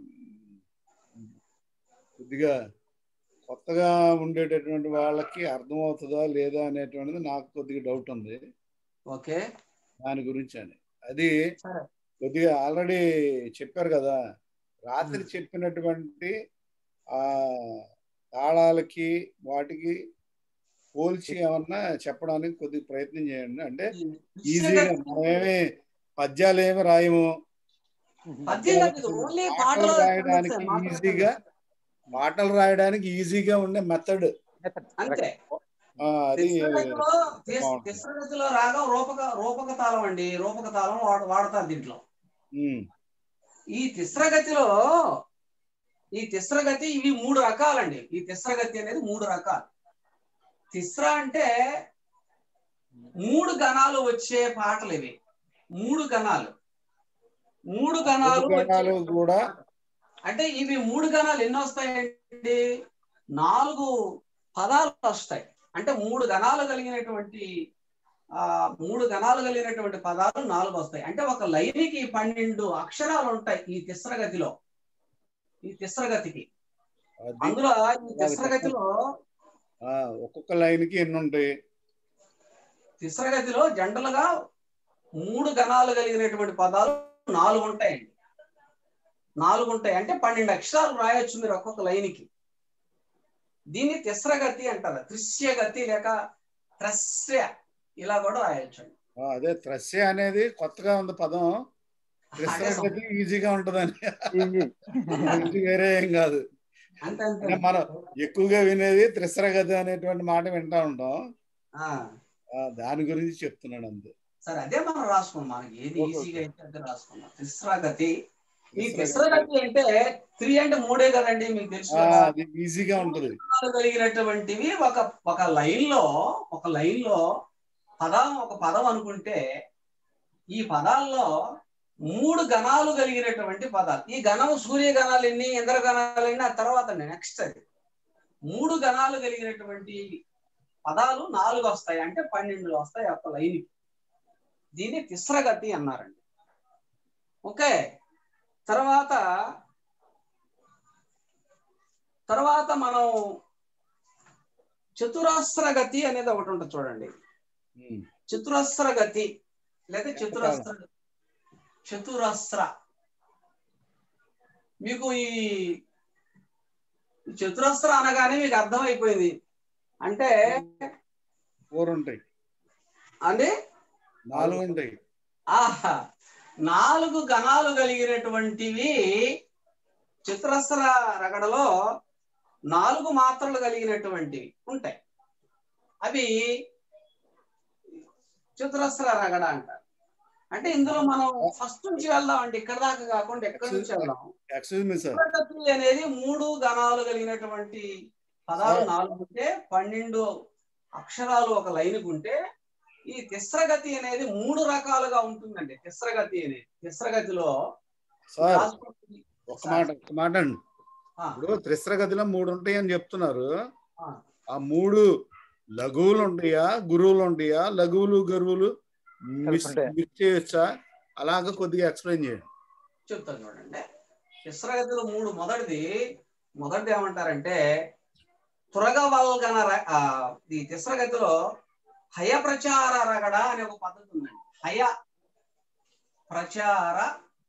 కొద్దిగా కొత్తగా ఉండేటటువంటి వాళ్ళకి అర్థమవుతుందా లేదా అనేటువంటిది నాకు కొద్దిగా డౌట్ ఉంది ఓకే దాని గురించి అని అది సరే కొద్దిగా ఆల్రెడీ చెప్పారు కదా రాత్రి మ్మ్. చెప్పినటువంటి ఆ తాళాలకి వాటికి పోల్చి ఏమన్నా చెప్పడానికి కొద్దిగా ప్రయత్నం చేయండి అంటే ఈజీగా మనమేమి పద్యాలు ఏమి రాయము పద్యం కాదు ఇది ఓన్లీ పాటలు పాటలు రాయడానికి ఈజీగా పాటలు రాయడానికి ఈజీగా ఉండే మెథడ్ అంతే అది తిస్రగతిలో తిస్- బాగుంటుంది. తిస్రగతిలో రాగం రూపక రూపక తాళం అండి రూపక తాళం వాడు వాడతారు దీంట్లో ఉమ్, ఈ తిస్రగతిలో ఈ తిస్రగతి ఇవి మూడు రకాలండి ఈ తిస్రగతి అనేది మూడు రకాలు తిస్ర అంటే మూడు గణాలు వచ్చే పాటలు ఇవి మూడు గణాలు మూడు గణాలు మూడు గణాలు వచ్చే- కూడా అంటే ఇవి మూడు గణాలు ఎన్ని వస్తాయండి నాలుగు పదాలు వస్తాయి అంటే మూడు గణాలు కలిగినటువంటి ఆ మూడు గణాలు కలిగినటువంటి పదాలు నాలుగు వస్తాయి అంటే ఒక లైన్కి పన్నెండు అక్షరాలు ఉంటాయి ఈ తిస్రగతిలో ఈ తిస్రగతికి అది అందులో ఈ తిస్రగతిలో ఆ, ఒక్కొక్క లైన్ కి ఎన్ని ఉంటాయి తిస్రగతిలో జనరల్గా మూడు గణాలు కలిగినటువంటి పదాలు నాలుగు ఉంటాయండి నాలుగు ఉంటాయి అంటే పన్నెండు అక్షరాలు రాయొచ్చు మీరు ఒక్కొక్క లైన్కి దీన్ని తిస్రగతి అంటారు త్రిశ్యగతి లేక త్రస్య ఇలా కూడా రాయొచ్చు అండి ఆ, అదే త్రస్య అనేది కొత్తగా ఉంది పదం త్రిస్రగతి ఈజీగా ఉంటదని ఇది వేరే ఏం కాదు అంతే అంతే అంటే మనం ఎక్కువగా వినేది త్రిస్రగతి అనేటువంటి మాట వింటా ఉంటాం ఆ, ఆ, దాని గురించి చెప్తున్నాడు అంతే సరే అదే మనం రాసుకున్నాం మనకి ఏది ఓకే, ఈజీగా అయితే అదే రాసుకున్నాం తిస్రగతి ఈ త్రిస్రగతి. తిస్రగతి అంటే త్రీ అంటే మూడే కదండి మీకు తెలుసు ఆ, కదా అది ఈజీగా ఉంటది పదాలు కలిగినటువంటివి ఒక ఒక లైన్ లో ఒక లైన్ లో పదం ఒక పదం అనుకుంటే ఈ పదాల్లో మూడు గణాలు కలిగినటువంటి పదాలు ఈ గణం సూర్య గణాలు ఎన్ని ఇంద్ర గణాలు ఎన్ని ఆ తర్వాత నెక్స్ట్ అది మూడు గణాలు కలిగినటువంటి పదాలు నాలుగు వస్తాయి అంటే పన్నెండు వస్తాయి ఒక లైన్ దీన్ని తిస్రగతి అన్నారండి ఓకే తర్వాత తర్వాత మనం చతురస్ర గతి అనేది ఒకటి ఉంటుంది చూడండి ఉమ్. చతురస్ర గతి లేదా చతురస్ర చతురస్ర మీకు ఈ ఈ చతురస్ర అనగానే మీకు అర్థమైపోయింది అంటే ఫోర్ ఉంటాయి అంటే నాలుగు ఉంటాయి ఆహా నాలుగు గణాలు కలిగినటువంటివి చతురస్ర రగడలో నాలుగు మాత్రలు కలిగినటువంటివి ఉంటాయి అవి చతురస్ర రగడ అంటారు అంటే ఇందులో మనం ఫస్ట్ నుంచి వెళ్దాం అండి ఇక్కడ దాకా కాకుండా ఎక్కడి నుంచి వెళ్దాం ఎక్స్క్యూజ్ మీ సార్ చతురగతి అనేది మూడు గణాలు కలిగినటువంటి పదాలు నాలుగు ఉంటే పన్నెండు అక్షరాలు ఒక లైన్ ఉంటే ఈ తిస్రగతి అనేది మూడు రకాలుగా ఉంటుందండి తిస్రగతి అనేది తిస్రగతిలో సార్ రాసుకుంటుంది. ఒక మాట ఒక మాట అండి ఆ, ఇప్పుడు త్రిస్ర గదిలో మూడు ఉంటాయి అని చెప్తున్నారు ఆ. ఆ మూడు లఘువులు ఉంటాయా గురువులు ఉంటాయా లఘువులు గరువులు మిస్ ఉంటాయా? మిస్ చేయొచ్చా అలాగ కొద్దిగా ఎక్స్ప్లెయిన్ చేయండి చెప్తాను చూడండి తిస్రగతిలో మూడు మొదటిది మొదటిది ఏమంటారంటే తురగవల్గన ర- ఆ, ఈ తిస్రగతిలో హయ ప్రచార రగడ అనే ఒక పద్ధతి ఉందండి హయ ప్రచార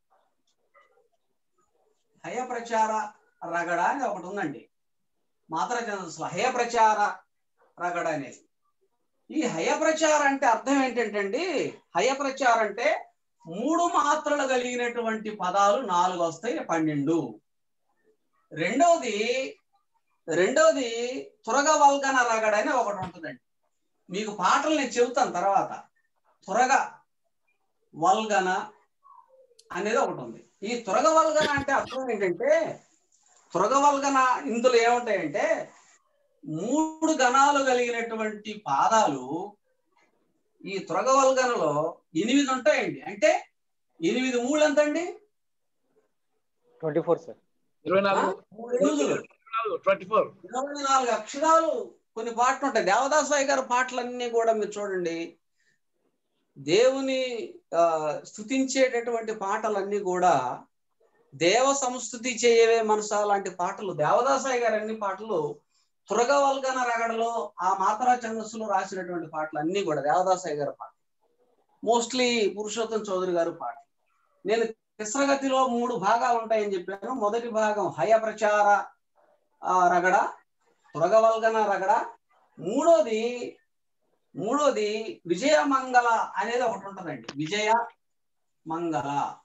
హయ ప్రచార రగడ అని ఒకటి ఉందండి మాత్ర ఛందస్సులో హయ ప్రచార రగడ అనేది ఈ హయ ప్రచార అంటే అర్థం ఏంటంటే అండి హయ ప్రచార అంటే మూడు మాత్రలు కలిగినటువంటి పదాలు నాలుగు వస్తాయి పన్నెండు రెండవది రెండవది త్వరగ వల్గన రగడ అని ఒకటి ఉంటుందండి మీకు పాటలు నేను చెబుతాను తర్వాత త్వరగ వల్గన అనేది ఒకటి ఉంది ఈ త్వరగ వల్గన అంటే అర్థం ఏంటంటే త్వరగ వల్గన ఇందులో ఏముంటాయంటే మూడు గణాలు కలిగినటువంటి పాదాలు ఈ త్వరగ వల్గనలో ఎనిమిది ఉంటాయండి అంటే ఎనిమిది మూడు ఎంత అండి ట్వంటీ ఫోర్ సార్ ఇరవై ఆ? నాలుగు మూడు ఎనిమిదిలు ట్వంటీ ఫోర్ ఇరవై నాలుగు అక్షరాలు కొన్ని పాటలు ఉంటాయి దేవదాసాయి గారి పాటలన్నీ కూడా మీరు చూడండి దేవుని ఆ, స్తుతించేటటువంటి పాటలన్నీ కూడా దేవ సంస్థుతి చేయవే మనసా లాంటి పాటలు దేవదాసాయి గారి అన్ని పాటలు తురగవల్గన రగడలో ఆ మాతరా ఛందస్సులో రాసినటువంటి పాటలు అన్ని కూడా దేవదాసాయి గారి పాటలు మోస్ట్లీ పురుషోత్తం చౌదరి గారి పాట నేను తిస్రగతిలో మూడు భాగాలు ఉంటాయని చెప్పాను మొదటి భాగం హయ ప్రచార ఆ, రగడ తురగవల్గన రగడ మూడోది మూడోది విజయ మంగళ అనేది ఒకటి ఉంటుందండి విజయ మంగళ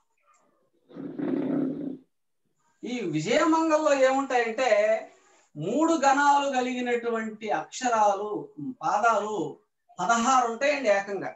ఈ విజయ మంగళలో ఏముంటాయంటే మూడు గణాలు కలిగినటువంటి అక్షరాలు పాదాలు పదహారు ఉంటాయండి ఏకంగా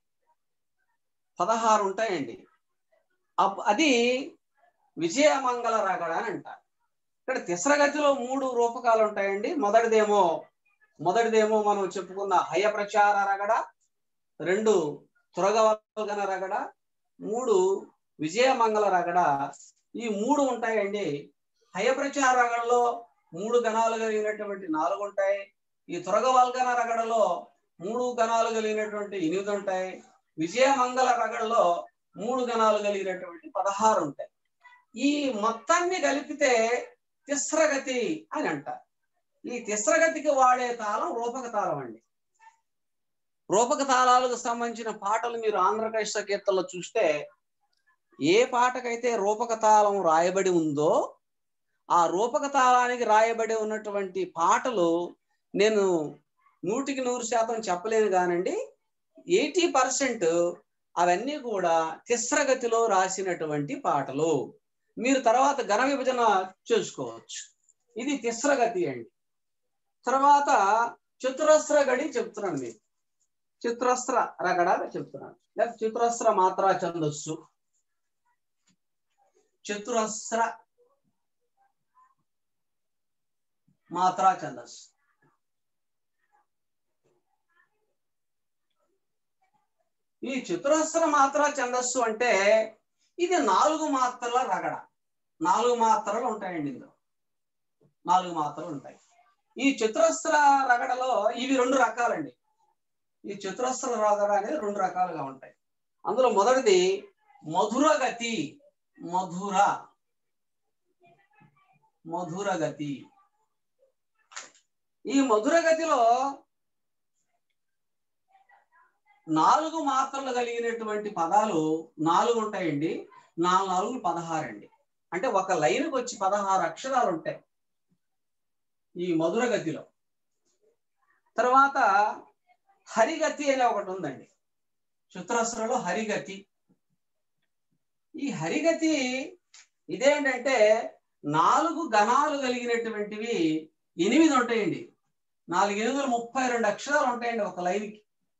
పదహారు ఉంటాయండి అప్- అది విజయమంగళ రగడ అని అంటారు ఇక్కడ తిస్రగతిలో మూడు రూపకాలు ఉంటాయండి మొదటిదేమో మొదటిదేమో మనం చెప్పుకున్న హయ ప్రచార రగడ రెండు తురగవల్గన రగడ మూడు విజయమంగళ రగడ ఈ మూడు ఉంటాయండి హయ ప్రచార రగడలో మూడు గణాలు కలిగినటువంటి నాలుగు ఉంటాయి ఈ తురగవల్గన రగడలో మూడు గణాలు కలిగినటువంటి ఎనిమిది ఉంటాయి విజయమంగళ రగడలో మూడు గణాలు కలిగినటువంటి పదహారు ఉంటాయి ఈ మొత్తాన్ని కలిపితే తిస్రగతి అని అంటారు ఈ తిస్రగతికి వాడే తాళం రూపక తాళం అండి రూపక తాళాలకు సంబంధించిన పాటలు మీరు ఆంధ్రప్రదేశ్ కీర్తనలో చూస్తే ఏ పాటకైతే రూపక తాళం రాయబడి ఉందో ఆ రూపక తాళానికి రాయబడి ఉన్నటువంటి పాటలు నేను నూటికి నూరు శాతం చెప్పలేను కానండి ఎయిటీ పర్సెంట్ అవన్నీ కూడా తిస్రగతిలో రాసినటువంటి పాటలు మీరు తర్వాత ఘన విభజన చేసుకోవచ్చు ఇది తిస్రగతి అండి తర్వాత చతురస్ర గడి చెప్తున్నాను మీకు చతురస్ర రగడ చెప్తున్నాను లేదా చతురస్ర మాత్రా ఛందస్సు చతురస్ర మాత్రా ఛందస్సు ఈ చతురస్ర మాత్ర ఛందస్సు అంటే ఇది నాలుగు మాత్రల రగడ నాలుగు మాత్రలు ఉంటాయండి ఇందులో నాలుగు మాత్రలు ఉంటాయి ఈ చతురస్ర రగడలో ఇవి రెండు రకాలండి ఈ చతురస్ర రగడ అనేది రెండు రకాలుగా ఉంటాయి అందులో మొదటిది మధుర గతి మధుర మధుర గతి ఈ మధుర గతిలో నాలుగు మాత్రలు కలిగినటువంటి పదాలు నాలుగు ఉంటాయండి నాలుగు నాలుగు పదహారు అండి అంటే ఒక లైన్కి వచ్చి పదహారు అక్షరాలు ఉంటాయి ఈ మధుర గతిలో తర్వాత హరిగతి అనే ఒకటి ఉందండి చిత్రస్రలో హరిగతి ఈ హరిగతి ఇదేంటంటే నాలుగు గణాలు కలిగినటువంటివి ఎనిమిది ఉంటాయండి నాలుగు ఎనిమిది ముప్పై రెండు అక్షరాలు ఉంటాయండి ఒక లైన్కి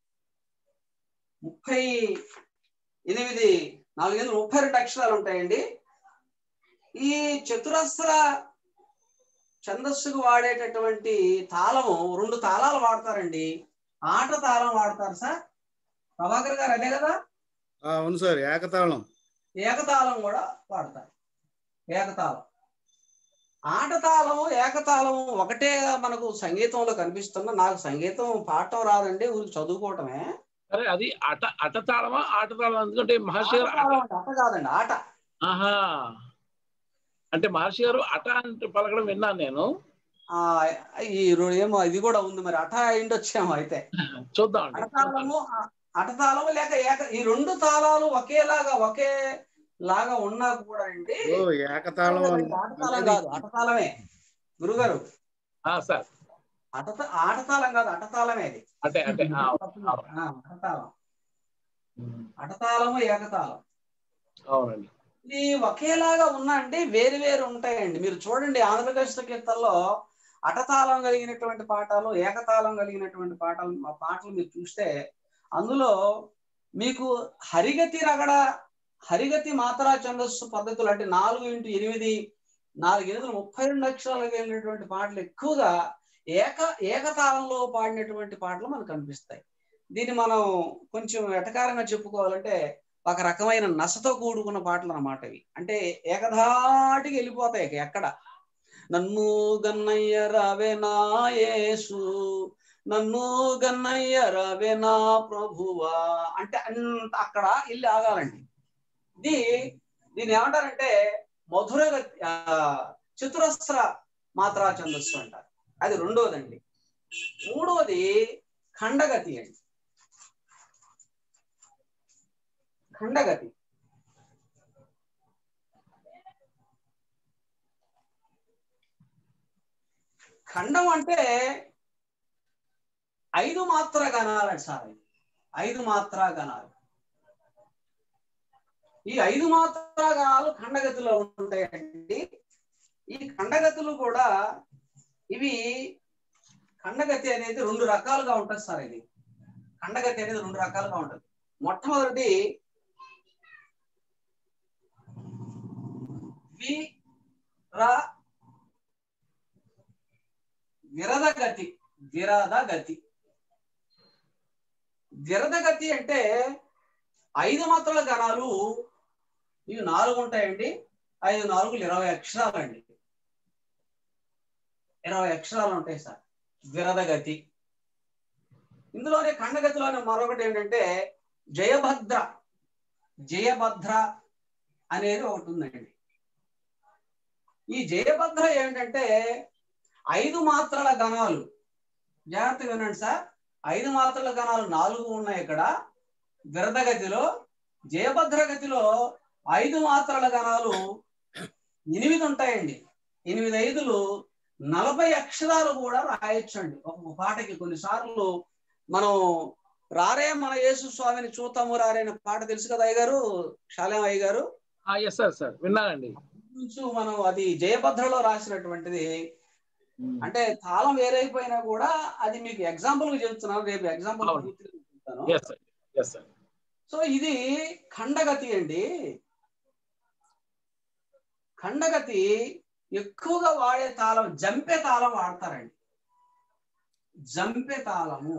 ముప్పై ఎనిమిది నాలుగు ఎనిమిది ముప్పై రెండు అక్షరాలు ఉంటాయండి ఈ చతురస్ర ఛందస్సుకు వాడేటటువంటి తాళము రెండు తాళాలు వాడతారండి ఆట తాళం వాడతారు సార్ ప్రభాకర్ గారు అదే కదా ఆ, అవును సార్ ఏకతాళం ఏకతాళం కూడా వాడతారు ఏకతాళం ఆటతాళము ఏకతాళము ఒకటే మనకు సంగీతంలో కనిపిస్తున్న నాకు సంగీతం పాడటం రాదండి ఊరికి చదువుకోవటమే సరే అది అట అట తాళమా ఆట తాళమా ఎందుకంటే మహర్షి గారు ఆటతాళం అంటే అట కాదండి ఆట ఆహా అంటే మహర్షి గారు అట అంటే పలకడం విన్నాను నేను ఆ ఈ రో- ఏమో ఇది కూడా ఉంది మరి అట అయిండొచ్చేమో అయితే చూద్దాం అండి అటతాళము ఆ- అటతాళము లేక ఏక ఈ రెండు తాళాలు ఒకేలాగా ఒకే లాగా ఉన్నా కూడా అండి ఓ ఏకతాళం ఆటతాళం కాదు అటతాళమే గురుగారు ఆ, సార్ అట ఆటతాళం కాదు అటతాళమే అది అంటే అంటే ఆ, ఆ, అటతాళం అటతాళము ఏకతాళం అవునండి ఇది ఒకేలాగా ఉన్నా అంటే వేరు వేరు ఉంటాయండి మీరు చూడండి ఆంధ్రప్రదేశ్ కీర్తనలో అటతాళం కలిగినటువంటి పాఠాలు ఏకతాళం కలిగినటువంటి పాఠాలు ఆ పాటలు మీరు చూస్తే అందులో మీకు హరిగతి రగడ హరిగతి మాత్రా ఛందస్సు పద్ధతులు అంటే నాలుగు ఇంటూ ఎనిమిది నాలుగు ఎనిమిది ముప్పై రెండు అక్షరాలు కలిగినటువంటి పాటలు ఎక్కువగా ఏక ఏకతాళంలో పాడినటువంటి పాటలు మనకు కనిపిస్తాయి దీన్ని మనం కొంచెం ఎటకారంగా చెప్పుకోవాలంటే ఒక రకమైన నసతో కూడుకున్న పాటలు అన్నమాట ఇవి అంటే ఏకధాటికి వెళ్ళిపోతాయి ఇక ఎక్కడ నన్ను గన్నయ్య రావే నా యేసు నన్ను గన్నయ్య రావే నా ప్రభువా అంటే అంత అక్కడ ఇల్లు ఆగాలండి ఇది దీన్ని ఏమంటారంటే మధుర గతి- ఆ, చతురస్ర మాత్రా ఛందస్సు అంటారు అది రెండోదండి మూడోది ఖండగతి అండి ఖండగతి ఖండం అంటే ఐదు మాత్ర గణాలండి సార్ ఇది. ఐదు మాత్ర గణాలు ఈ ఐదు మాత్ర గణాలు ఖండగతిలో ఉంటాయండి ఈ ఖండగతులు కూడా ఇవి ఖండగతి అనేది రెండు రకాలుగా ఉంటుంది సార్ ఇది ఖండగతి అనేది రెండు రకాలుగా ఉంటుంది మొట్టమొదటి వి ర విరద గతి విరద గతి విరద గతి అంటే ఐదు మాత్రల గణాలు ఇవి నాలుగు ఉంటాయండి ఐదు నాలుగులు ఇరవై అక్షరాలండి ఇరవై అక్షరాలు ఉంటాయి సార్ విరద గతి ఇందులోనే ఖండగతిలోనే మరొకటి ఏంటంటే జయభద్ర జయభద్ర అనేది ఒకటి ఉందండి ఈ జయభద్ర ఏంటంటే ఐదు మాత్రల గణాలు జాగ్రత్తగా వినండి సార్ ఐదు మాత్రల గణాలు నాలుగు ఉన్నాయి ఇక్కడ విరదగతిలో జయభద్ర గతిలో ఐదు మాత్రల గణాలు ఎనిమిది ఉంటాయండి ఎనిమిది ఐదులు నలభై అక్షరాలు కూడా రాయొచ్చండి ఒక పాటకి కొన్నిసార్లు మనం రారే మన యేసు స్వామిని చూతాము రారే అనే పాట తెలుసు కదా అయ్య గారు శాలేం అయ్య గారు ఎస్ సార్ సార్ విన్నానండి నుంచి మనం అది జయభద్రలో రాసినటువంటిది అంటే తాళం వేరైపోయినా కూడా అది మీకు ఎగ్జాంపుల్ గా చెప్తున్నాను రేపు ఎగ్జాంపుల్ అవును. చెప్తాను yes sir yes sir so ఇది ఖండగతి అండి ఖండగతి ఎక్కువగా వాడే తాళం జంపె తాళం వాడతారండి జంపె తాళము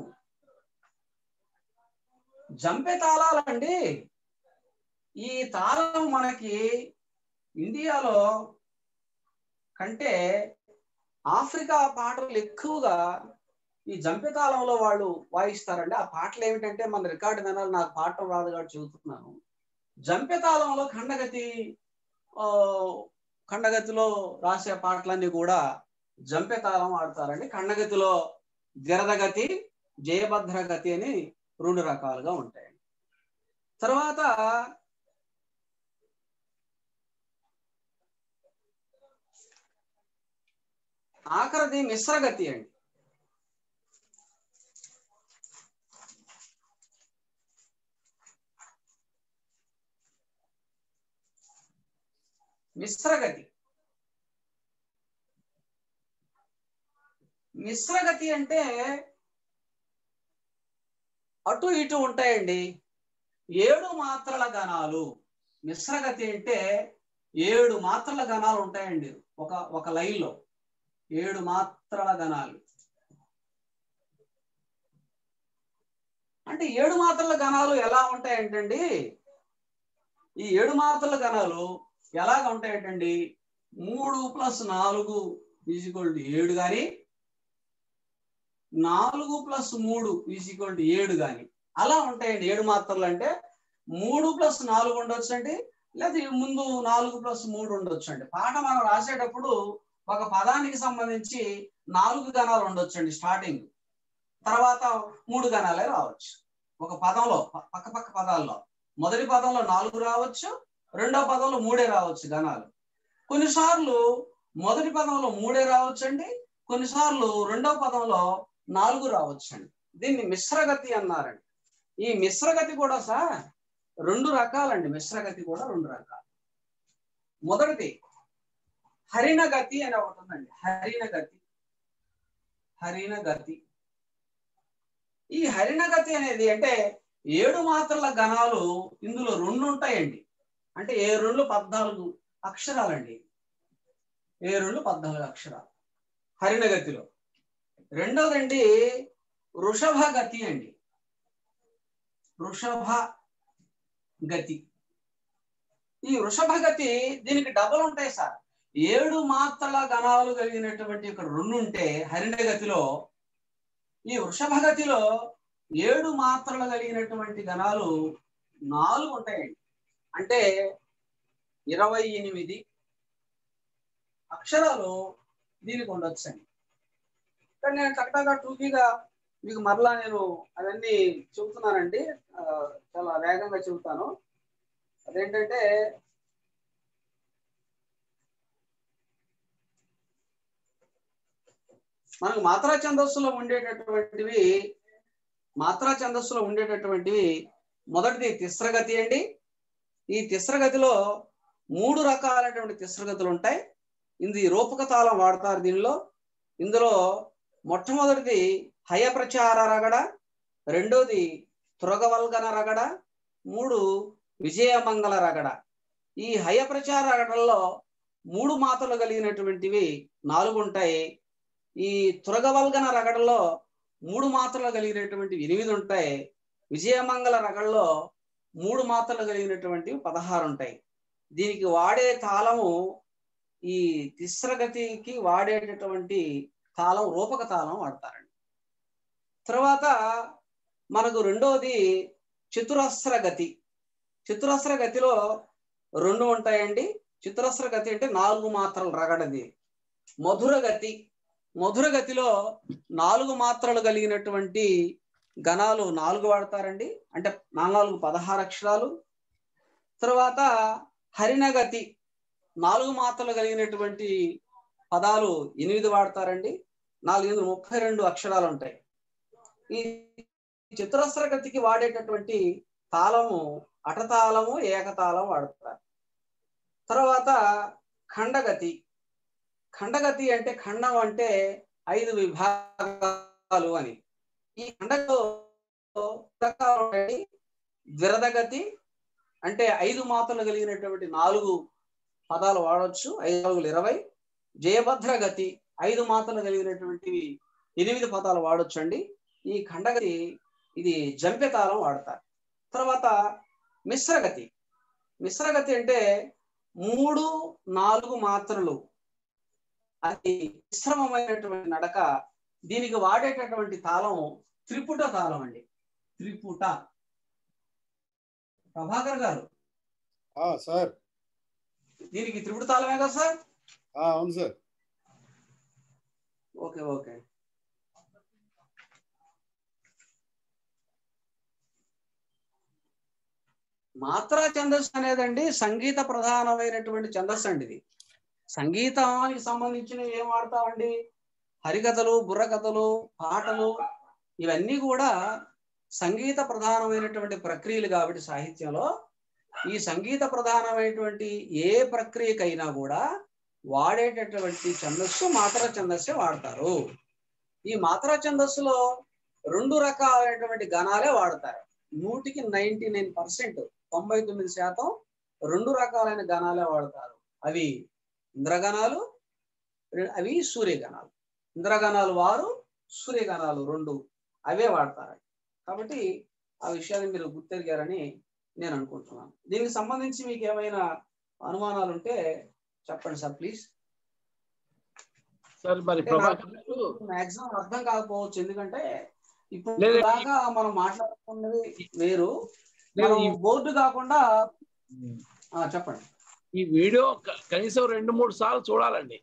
జంపె తాళాలండి ఈ తాళం మనకి ఇండియాలో కంటే ఆఫ్రికా పాటలు ఎక్కువగా ఈ జంపె తాళంలో వాళ్ళు వాయిస్తారండి ఆ పాటలు ఏమిటంటే మన రికార్డు వినాలి నాకు పాడటం రాదు కాబట్టి చెబుతున్నాను జంపె తాళంలో ఖండగతి ఆ, ఖండగతిలో రాసే పాటలన్నీ కూడా జంపె తాళం వాడతారండి ఖండగతిలో గతి జయభద్ర గతి అని రెండు రకాలుగా ఉంటాయండి తర్వాత ఆఖరిది మిశ్రగతి అండి మిశ్రగతి మిశ్రగతి అంటే అటు ఇటు ఉంటాయండి ఏడు మాత్రల గణాలు మిశ్రగతి అంటే ఏడు మాత్రల గణాలు ఉంటాయండి ఒక ఒక లైన్లో ఏడు మాత్రల గణాలు అంటే ఏడు మాత్రల గణాలు ఎలా ఉంటాయంటండి ఈ ఏడు మాత్రల గణాలు ఎలాగ ఉంటాయంటండి మూడు ప్లస్ నాలుగు ఈజ్వల్ టు ఏడు కానీ నాలుగు ప్లస్ మూడు ఈజ్వల్ టు ఏడు కానీ అలా ఉంటాయండి ఏడు మాత్రలు అంటే మూడు ప్లస్ నాలుగు ఉండొచ్చు అండి లేదా ముందు నాలుగు ప్లస్ మూడు ఉండొచ్చు అండి పాట మనం రాసేటప్పుడు ఒక పదానికి సంబంధించి నాలుగు గణాలు ఉండొచ్చు అండి స్టార్టింగ్ తర్వాత మూడు గణాలే రావచ్చు ఒక పదంలో ప- పక్క పక్క పదాల్లో మొదటి పదంలో నాలుగు రావచ్చు రెండో పదంలో మూడే రావచ్చు గణాలు కొన్నిసార్లు మొదటి పదంలో మూడే రావచ్చు అండి కొన్నిసార్లు రెండో పదంలో నాలుగు రావచ్చు అండి దీన్ని మిశ్రగతి అన్నారండి ఈ మిశ్రగతి కూడా సార్ రెండు రకాలండి మిశ్రగతి కూడా రెండు రకాలు మొదటిది హరిణ గతి అని ఒకటి ఉందండి హరిణ గతి హరిణ గతి ఈ హరిణ గతి అనేది అంటే ఏడు మాత్రల గణాలు ఇందులో రెండు ఉంటాయండి అంటే ఏ రెండు పద్నాలుగు అక్షరాలండి ఏ రెండు పద్నాలుగు అక్షరాలు హరిణ గతిలో రెండవదండి వృషభ గతి అండి వృషభ గతి ఈ వృషభ గతి దీనికి డబల్ ఉంటాయి సార్ ఏడు మాత్రల గణాలు కలిగినటువంటి ఇక్కడ రెండు ఉంటే హరిణ గతిలో ఈ వృషభ గతిలో ఏడు మాత్రలు కలిగినటువంటి గణాలు నాలుగు ఉంటాయండి అంటే ఇరవై ఎనిమిది అక్షరాలు దీనికి ఉండొచ్చండి కానీ నేను చక్కగా టూకీగా మీకు మరలా నేను అవన్నీ చెబుతున్నానండి ఆ, చాలా వేగంగా చెబుతాను అదేంటంటే మనకు మాత్రా ఛందస్సులో ఉండేటటువంటివి మాత్రా ఛందస్సులో ఉండేటటువంటివి మొదటిది తిస్రగతి అండి ఈ తిస్రగతిలో మూడు రకాలైనటువంటి తిస్రగతులు ఉంటాయి ఇది రూపక తాళం వాడతారు దీనిలో ఇందులో మొట్టమొదటిది హయ ప్రచార రగడ రెండోది తురగవల్గన రగడ మూడు విజయమంగళ రగడ ఈ హయ ప్రచార రగడల్లో మూడు మాతలు కలిగినటువంటివి నాలుగు ఉంటాయి ఈ తురగవల్గన రగడలో మూడు మాత్రలు కలిగినటువంటి ఎనిమిది ఉంటాయి విజయమంగళ రగడలో మూడు మాత్రలు కలిగినటువంటివి పదహారు ఉంటాయి దీనికి వాడే తాళము ఈ తిస్రగతికి వాడేటటువంటి తాళం రూపక తాళం వాడతారండి తర్వాత మనకు రెండవది చతురస్ర గతి చతురస్ర గతిలో రెండు ఉంటాయండి చతురస్ర గతి అంటే నాలుగు మాత్రలు రగడది మధుర గతి మధుర గతిలో నాలుగు మాత్రలు కలిగినటువంటి గణాలు నాలుగు వాడతారండి అంటే నాలుగు పదహారు అక్షరాలు తర్వాత హరిణగతి నాలుగు మాత్రలు కలిగినటువంటి పదాలు ఎనిమిది వాడతారండి నాలుగు ఎనిమిది ముప్పై రెండు అక్షరాలు ఉంటాయి ఈ చతురస్ర గతికి వాడేటటువంటి తాళము అటతాళము ఏకతాళం వాడతారు తర్వాత ఖండగతి ఖండగతి అంటే ఖండం అంటే ఐదు విభాగాలు అని ఈ ఖండలో రకాలు ఉంటాయి ద్విరదగతి అంటే ఐదు మాత్రలు కలిగినటువంటి నాలుగు పదాలు వాడవచ్చు ఐదు నాలుగులు ఇరవై జయభద్ర గతి ఐదు మాత్రలు కలిగినటువంటివి ఎనిమిది పదాలు వాడొచ్చు అండి ఈ ఖండగతి ఇది జంపెతాళం వాడతారు తర్వాత మిశ్రగతి మిశ్రగతి అంటే మూడు నాలుగు మాత్రలు అది మిశ్రమమైనటువంటి నడక దీనికి వాడేటటువంటి తాళం త్రిపుట తాళం అండి త్రిపుట ప్రభాకర్ గారు ఆ, సార్ దీనికి త్రిపుట తాళమే కదా సార్ ఆ, అవును సార్ ఓకే ఓకే మాత్రా ఛందస్సు అనేదండి సంగీత ప్రధానమైనటువంటి ఛందస్సు అండి ఇది సంగీతానికి సంబంధించినవి ఏం వాడతామండి హరికథలు బుర్రకథలు పాటలు ఇవన్నీ కూడా సంగీత ప్రధానమైనటువంటి ప్రక్రియలు కాబట్టి సాహిత్యంలో ఈ సంగీత ప్రధానమైనటువంటి ఏ ప్రక్రియకైనా కూడా వాడేటటువంటి ఛందస్సు మాత్రా ఛందస్సే వాడతారు ఈ మాత్రా ఛందస్సులో రెండు రకాలైనటువంటి గణాలే వాడతారు నూటికి నైన్టీ నైన్ పర్సెంట్ తొంభై తొమ్మిది శాతం రెండు రకాలైన గణాలే వాడతారు అవి ఇంద్రగణాలు అవి సూర్యగణాలు ఇంద్రగణాలు వారు సూర్యగణాలు రెండు అవే వాడతారు కాబట్టి ఆ విషయాన్ని మీరు గుర్తెరిగారని నేను అనుకుంటున్నాను దీనికి సంబంధించి మీకు ఏమైనా అనుమానాలు ఉంటే చెప్పండి సార్ ప్లీజ్ సార్ మరి ప్రభాకర్ గారు మాక్సిమం అర్థం కాకపోవచ్చు ఎందుకంటే ఇప్పుడు లేదు. దాకా మనం మాట్లాడుతున్నది వేరు లేదు, మనం ఈ- బోర్డు కాకుండా ఆ, చెప్పండి ఈ వీడియో క- కనీసం రెండు మూడు సార్లు చూడాలండి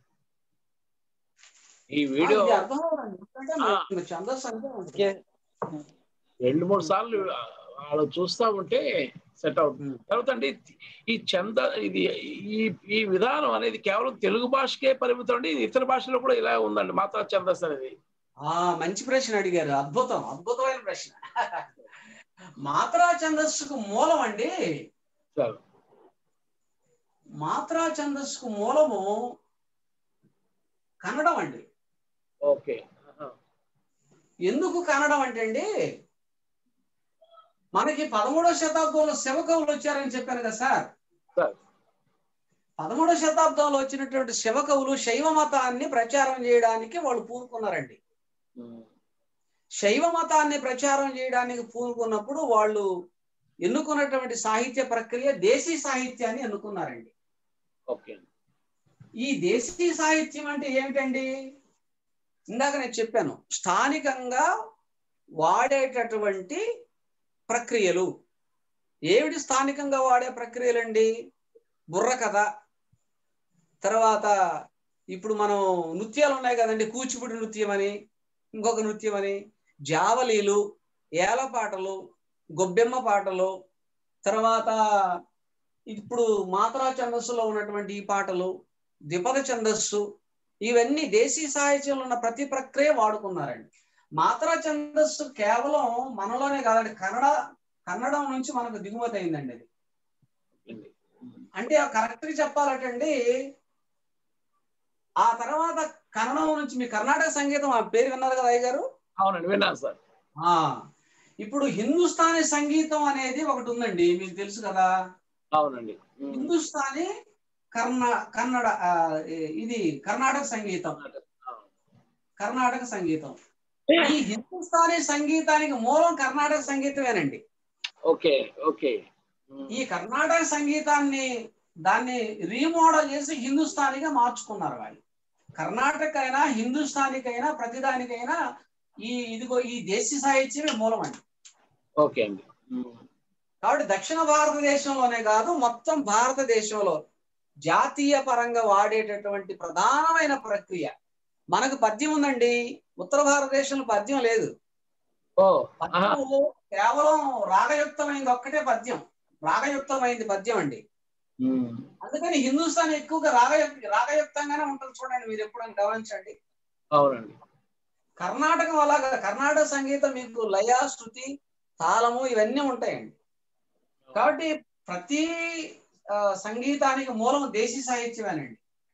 ఈ వీడియో ఆ, ఇది అర్థం అవ్వదండి. ఎందుకంటే ఆ. మీరు ఛందస్సు అంటే ఓకే రెండు మూడు సార్లు వాళ్ళు చూస్తా ఉంటే సెట్ అవుతుంది ఉమ్. తర్వాత అండి ఈ చంద ఇది ఈ ఈ విధానం అనేది కేవలం తెలుగు భాషకే పరిమితం అండి ఇది ఇతర భాషలో కూడా ఇలా ఉందండి మాత్రా ఛందస్సు అనేది ఆ మంచి ప్రశ్న అడిగారు అద్భుతం అద్భుతమైన ప్రశ్న మాత్రా ఛందస్సుకు మూలం అండి సార్ మాత్రా ఛందస్సుకు మూలము కన్నడం అండి ఓకే ఆహా. ఎందుకు కన్నడం అంటే అండి మనకి పదమూడవ శతాబ్దంలో శివకవులు వచ్చారని చెప్పాను కదా సార్ సార్ పదమూడవ శతాబ్దంలో వచ్చినటువంటి శివకవులు శైవ మతాన్ని ప్రచారం చేయడానికి వాళ్ళు పూనుకున్నారండి ఉమ్. శైవ మతాన్ని ప్రచారం చేయడానికి పూనుకున్నప్పుడు వాళ్ళు ఎన్నుకున్నటువంటి సాహిత్య ప్రక్రియ దేశీ సాహిత్యాన్ని ఎన్నుకున్నారండి ఓకే ఈ దేశీ సాహిత్యం అంటే ఏమిటండి ఇందాక నేను చెప్పాను స్థానికంగా వాడేటటువంటి ప్రక్రియలు ఏమిటి స్థానికంగా వాడే ప్రక్రియలండి బుర్ర కథ తర్వాత ఇప్పుడు మనం నృత్యాలు ఉన్నాయి కదండి కూచిపూడి నృత్యం అని ఇంకొక నృత్యం అని జావలీలు ఏలపాటలు గొబ్బెమ్మ పాటలు తర్వాత ఇప్పుడు మాత్రా ఛందస్సులో ఉన్నటువంటి ఈ పాటలు ద్విపద ఛందస్సు ఇవన్నీ దేశీ సాహిత్యంలో ఉన్న ప్రతి ప్రక్రియ వాడుకున్నారండి మాత్రా ఛందస్సు కేవలం మనలోనే కాదండి కన్నడ కన్నడం నుంచి మనకు దిగుమతి అయిందండి అది అండి. ఉమ్. అంటే కరెక్ట్ గా చెప్పాలంటండి ఆ తర్వాత కన్నడం నుంచి మీ కర్ణాటక సంగీతం ఆ పేరు విన్నారు కదా అయ్య గారు అవునండి విన్నాను సార్ ఆ ఇప్పుడు హిందుస్థానీ సంగీతం అనేది ఒకటి ఉందండి మీకు తెలుసు కదా అవునండి ఉమ్. హిందుస్థానీ కర్ణ కన్నడ ఆ, ఇది కర్ణాటక సంగీతం ఆ. కర్ణాటక సంగీతం ఈ హిందుస్థానీ సంగీతానికి మూలం కర్ణాటక సంగీతమేనండి ఓకే ఓకే ఉమ్. ఈ కర్ణాటక సంగీతాన్ని దాన్ని రీమోడల్ చేసి హిందుస్థానీగా మార్చుకున్నారు వాళ్ళు కర్ణాటక అయినా హిందుస్థానికైనా ప్రతిదానికైనా ఈ ఇదిగో ఈ దేశీ సాహిత్యమే మూలం అండి ఓకే అండి ఉమ్. కాబట్టి దక్షిణ భారతదేశంలోనే కాదు మొత్తం భారతదేశంలో జాతీయ పరంగా వాడేటటువంటి ప్రధానమైన ప్రక్రియ మనకు పద్యం ఉందండి ఉత్తర భారతదేశంలో పద్యం లేదు ఓ ఆహా. పద్యం కేవలం రాగయుక్తమైంది ఒక్కటే పద్యం రాగయుక్తమైంది పద్యం అండి ఉమ్. అందుకని హిందుస్థాన్ ఎక్కువగా రాగయుక్త రాగయుక్తంగానే ఉంటుంది చూడండి మీరు ఎప్పుడైనా గమనించండి అవునండి కర్ణాటకం అలాగా కర్ణాటక సంగీతం మీకు లయ శృతి తాళము ఇవన్నీ ఉంటాయండి కాబట్టి ప్రతి ఆ, సంగీతానికి మూలం దేశీ సాహిత్యమేనండి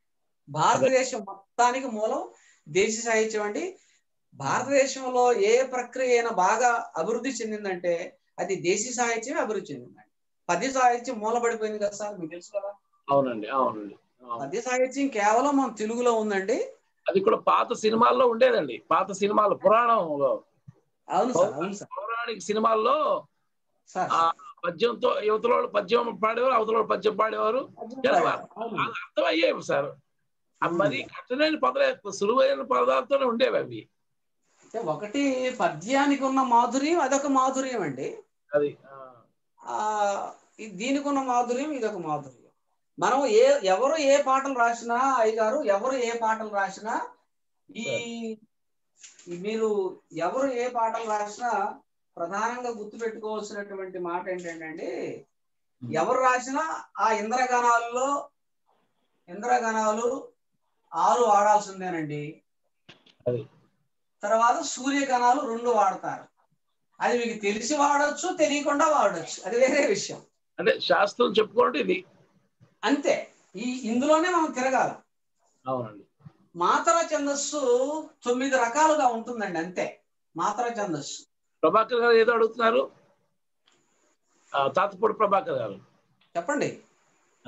భారతదేశం మొత్తానికి మూలం దేశీ సాహిత్యం అండి భారతదేశంలో ఏ ప్రక్రియ అయినా బాగా అభివృద్ధి చెందిందంటే అది దేశీ సాహిత్యమే అభివృద్ధి చెందిందండి పద్య సాహిత్యం మూలపడిపోయింది కదా సార్ మీకు తెలుసు కదా అవునండి అవునండి అవును. పద్య సాహిత్యం కేవలం మన తెలుగులో ఉందండి అది కూడా పాత సినిమాల్లో ఉండేదండి పాత సినిమాలు పురాణంలో అవును సార్ అవును సార్ పౌరాణిక సినిమాల్లో సార్ ఆ పద్యంతో యువతల వాళ్ళు పద్యం పాడేవారు అవతల వాళ్ళు పద్యం పాడేవారు అవును. అది అర్థం అయ్యేవి సార్ ఆ మరి కఠినమైన పదాలే సులువైన పదాలతోనే ఉండేవి అవి అంటే ఒకటి పద్యానికి ఉన్న మాధుర్యం అదొక మాధుర్యం అండి అది ఆ, ఆ ఈ- దీనికి ఉన్న మాధుర్యం ఇదొక మాధుర్యం మనం ఏ ఎవరు ఏ పాటలు రాసినా అయ్యగారు ఎవరు ఏ పాటలు రాసినా ఈ ఈ మీరు ఎవరు ఏ పాటలు రాసినా ప్రధానంగా గుర్తు పెట్టుకోవాల్సినటువంటి మాట ఏంటంటే ఎవరు రాసినా ఆ ఇంద్రగణాల్లో ఇంద్రగణాలు ఆరు వాడాల్సిందేనండి అది. తర్వాత సూర్యగణాలు రెండు వాడతారు అది మీకు తెలిసి వాడొచ్చు తెలియకుండా వాడొచ్చు అది వేరే విషయం అంటే శాస్త్రం చెప్పుకోండి ఇది అంతే ఈ ఇందులోనే మనం తిరగాల అవునండి మాతర ఛందస్సు తొమ్మిది రకాలుగా ఉంటుందండి అంతే మాతర ఛందస్సు ప్రభాకర్ గారు ఏదో అడుగుతున్నారు ఆ, తాతపూడి ప్రభాకర్ గారు చెప్పండి ఆ,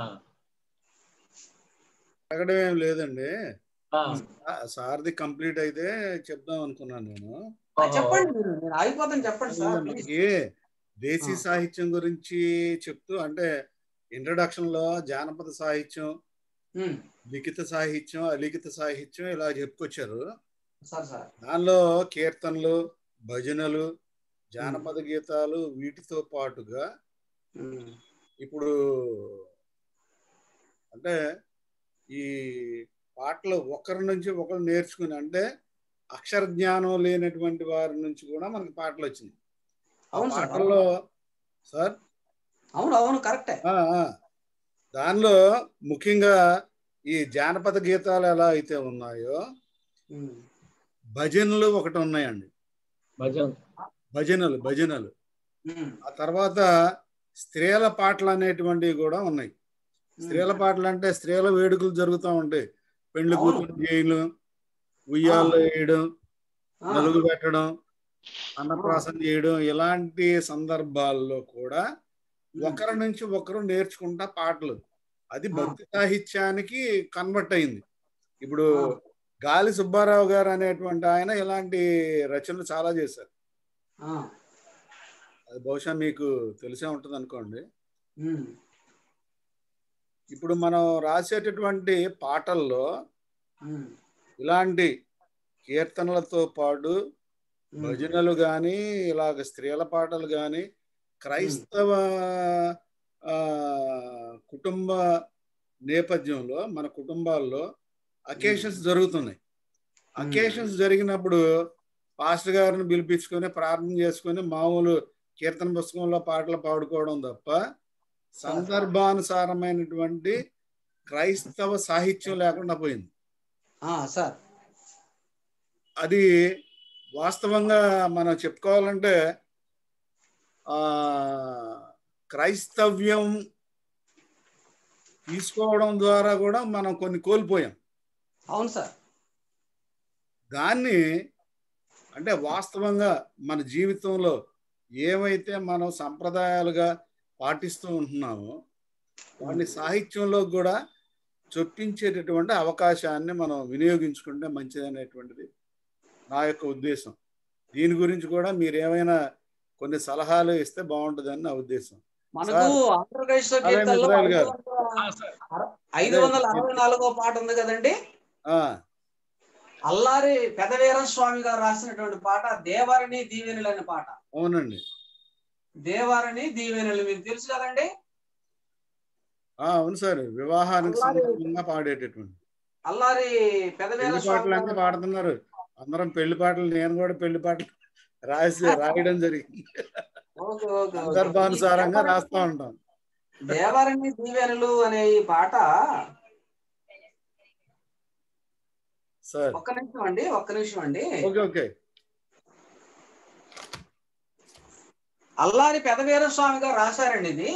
అడగడం ఏం లేదండి ఆ, ఆ- సార్ది కంప్లీట్ అయితే చెప్దాం అనుకున్నాను నేను ఆ, చెప్పండి మీరు నేను ఆగిపోతాను చెప్పండి సార్ ప్లీజ్. మనకి దేశీ ఆ. సాహిత్యం గురించి చెప్తూ అంటే ఇంట్రడక్షన్ లో జానపద సాహిత్యం ఉమ్, లిఖిత సాహిత్యం అలిఖిత సాహిత్యం ఇలా చెప్పుకొచ్చారు సార్ సార్ దానిలో కీర్తనలు భజనలు జానపద గీతాలు వీటితో పాటుగా ఉమ్, ఇప్పుడు అంటే ఈ పాటలు ఒకరి నుంచి ఒకరు నేర్చుకుని అంటే అక్షర జ్ఞానం లేనటువంటి వారి నుంచి కూడా మనకి పాటలు వచ్చినాయి ఆ అవును సార్ పాటల్లో సార్ అవును అవును కరెక్టే ఆ, ఆ. దానిలో ముఖ్యంగా ఈ జానపద గీతాలు ఎలా అయితే ఉన్నాయో ఉమ్, భజనలు ఒకటి ఉన్నాయండి భజన భజనలు భజనలు ఉమ్, ఆ తర్వాత స్త్రీల పాటలు అనేటువంటివి కూడా ఉన్నాయి స్త్రీల పాటలు అంటే స్త్రీల వేడుకలు జరుగుతూ ఉంటాయి పెండ్లి అవును. కూతురు చేయడం ఉయ్యాలు వేయడం ఆ, నలుగు పెట్టడం అన్నప్రాసం చేయడం ఇలాంటి సందర్భాల్లో కూడా ఉమ్, ఒకరి నుంచి ఒకరు నేర్చుకుంటా పాటలు అది భక్తి సాహిత్యానికి కన్వర్ట్ అయింది ఇప్పుడు ఆ. గాలి సుబ్బారావు గారు అనేటువంటి ఆయన ఇలాంటి రచనలు చాలా చేశారు ఆ, అది బహుశా మీకు తెలిసే ఉంటుంది అనుకోండి ఉమ్, ఇప్పుడు మనం రాసేటటువంటి పాటల్లో ఉమ్, ఇలాంటి కీర్తనలతో పాటు ఉమ్, భజనలు కానీ ఇలాగ స్త్రీల పాటలు కానీ క్రైస్తవ ఆ, కుటుంబ నేపథ్యంలో మన కుటుంబాల్లో అకేషన్స్ జరుగుతున్నాయి అకేషన్స్ జరిగినప్పుడు పాస్టర్ గారిని పిలిపించుకొని ప్రార్థన చేసుకొని మామూలు కీర్తన పుస్తకంలో పాటలు పాడుకోవడం తప్ప సందర్భానుసారమైనటువంటి క్రైస్తవ సాహిత్యం లేకుండా పోయింది ఆ, సార్ అది వాస్తవంగా మనం చెప్పుకోవాలంటే ఆ క్రైస్తవ్యం తీసుకోవడం ద్వారా కూడా మనం కొన్ని కోల్పోయాం అవును సార్ దాన్ని అంటే వాస్తవంగా మన జీవితంలో ఏవైతే మనం సంప్రదాయాలుగా పాటిస్తూ ఉంటున్నామో వాటిని సాహిత్యంలో కూడా చొప్పించేటటువంటి అవకాశాన్ని మనం వినియోగించుకుంటే మంచిదనేటువంటిది నా యొక్క ఉద్దేశం దీని గురించి కూడా మీరు ఏమైనా కొన్ని సలహాలు ఇస్తే బాగుంటుందని నా ఉద్దేశం మనకు ఆంధ్రప్రదేశ్ అలాగే గీతాల్లో ఇజ్రాయెల్ గారు. ఆ, సార్ ఐదు వందల అరవై నాలుగో పాట ఉంది కదండి ఆ, అల్లారి పెదవీర స్వామి గారు రాసినటువంటి పాట దేవరిని దీవెనలు అనే పాట అవునండి దేవరిని దీవెనలు మీకు తెలుసు కదండి ఆ, అవును సార్ వివాహానికి అలాగే. సందర్భంగా పాడేటటువంటి అల్లారి పెదవీర పెళ్లి స్వామి పాటలు అంటే గారు పాడుతున్నారు అందరం పెళ్లి పాటలు నేను కూడా పెళ్లి పాటలు రాసి రాయడం జరిగింది ఓకే, ఓకే, ఓకే. సందర్భానుసారంగా ఈ రాస్తా ఉంటాం దేవరిని దీవెనలు అనే ఈ పాట సార్ ఒక్క నిమిషం అండి ఒక్క నిమిషం అండి ఓకే ఓకే అల్లారి పెదవీర స్వామి గారు రాశారండి ఇది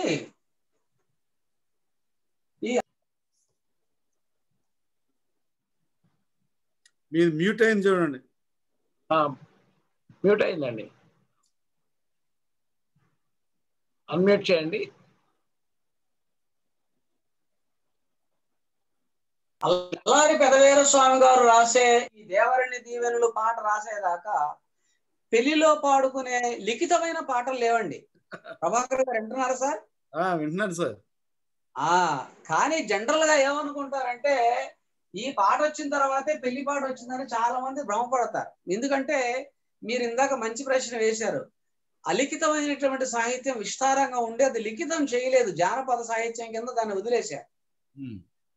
మీరు మ్యూట్ అయింది చూడండి ఆ, మ్యూట్ అయిందండి అన్మ్యూట్ చేయండి అల్లారి పెదవీర స్వామి గారు రాసే ఈ దేవరిని దీవెనలు పాట రాసేదాకా పెళ్లిలో పాడుకునే లిఖితమైన పాటలు లేవండి ప్రభాకర్ గారు వింటున్నారా సార్ ఆ, వింటున్నాను సార్ ఆ కానీ జనరల్ గా ఏమనుకుంటారంటే ఈ పాట వచ్చిన తర్వాతే పెళ్లి పాట వచ్చిందని చాలా మంది భ్రమపడతారు ఎందుకంటే మీరు ఇందాక మంచి ప్రశ్న వేశారు అలిఖితమైనటువంటి సాహిత్యం విస్తారంగా ఉండి అది లిఖితం చేయలేదు జానపద సాహిత్యం కింద దాన్ని వదిలేశారు ఉమ్,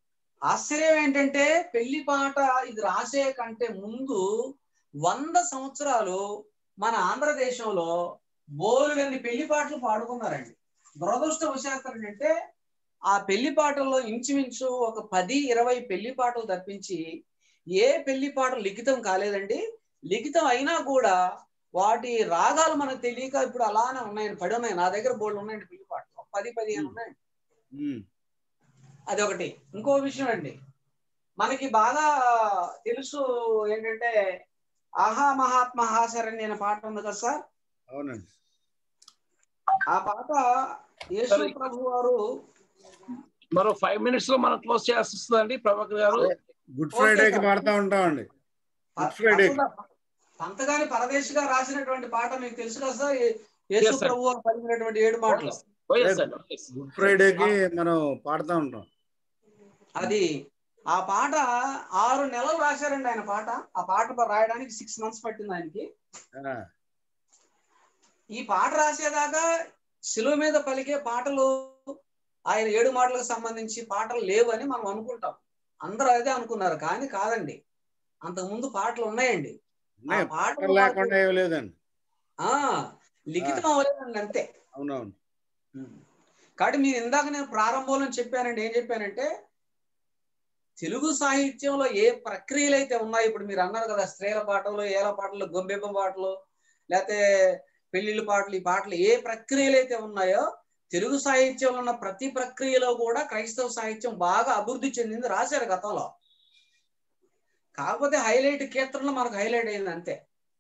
ఆశ్చర్యం ఏంటంటే పెళ్లి పాట ఇది రాసే కంటే ముందు వంద సంవత్సరాలు మన ఆంధ్రదేశంలో బోలుగన్ని పెళ్లి పాటలు పాడుకున్నారండి దురదృష్టవశాత్తు ఏంటంటే ఆ పెళ్లి పాటల్లో ఇంచుమించు ఒక పది ఇరవై పెళ్లి పాటలు తప్పించి ఏ పెళ్లి పాటలు లిఖితం కాలేదండి లిఖితం అయినా కూడా వాటి రాగాలు మనకు తెలియక ఇప్పుడు అలానే ఉన్నాయండి పడి ఉన్నాయి నా దగ్గర బోర్డు ఉన్నాయండి పెళ్లి పాటలు ఒక పది పదిహేను ఉన్నాయండి ఉమ్, అది ఒకటి ఇంకో విషయం అండి మనకి బాగా తెలుసు ఏంటంటే ఆహా మహాత్మ హాసరని అనే పాట ఉంది కదా సార్ అవునండి ఆ పాట యేసు ప్రభు వారు మరో ఫైవ్ మినిట్స్ లో మనం క్లోజ్ చేస్తుందండి ప్రభాకర్ గారు గుడ్ ఫ్రైడేకి పాడుతూ ఉంటామండి గుడ్ ఫ్రైడేకి పంతగాని పరదేశిగా రాసినటువంటి పాట మీకు తెలుసు కదా సార్ ఏ- యేసు Yes, sir. ప్రభు వారు పలికినటువంటి ఏడు మాటలు Oh, yes, sir. Yes. Good ఫ్రైడేకి మనం పాడుతూ ఉంటాం అది ఆ పాట ఆరు నెలలు రాశారండి ఆయన పాట ఆ పాట రాయడానికి సిక్స్ మంత్స్ పట్టింది ఆయనకి ఆ, ఈ పాట రాసేదాకా శిలువ మీద పలికే పాటలు ఆయన ఏడు మాటలకు సంబంధించి పాటలు లేవని మనం అనుకుంటాం అందరూ అదే అనుకున్నారు కానీ కాదండి అంతకు ముందు పాటలు ఉన్నాయండి ఆ ఉన్నాయి, పాటలు పాటలు లేకుండా ఏమీ లేదండి ఆ లిఖితం అవ్వలేదండి అంతే అవునవును కాబట్టి మీరు ఇందాక నేను ప్రారంభంలో చెప్పానండి ఏం చెప్పానంటే తెలుగు సాహిత్యంలో ఏ ప్రక్రియలు అయితే ఉన్నాయో ఇప్పుడు మీరు అన్నారు కదా స్త్రీల పాటలు ఏల పాటలు గొంబెమ్మ పాటలు లేకపోతే పెళ్లిళ్ళ పాటలు ఈ పాటలు ఏ ప్రక్రియలు అయితే ఉన్నాయో తెలుగు సాహిత్యంలో ఉన్న ప్రతి ప్రక్రియలో కూడా క్రైస్తవ సాహిత్యం బాగా అభివృద్ధి చెందింది రాశారు గతంలో కాకపోతే హైలైట్ కీర్తనలు మనకు హైలైట్ అయింది అంతే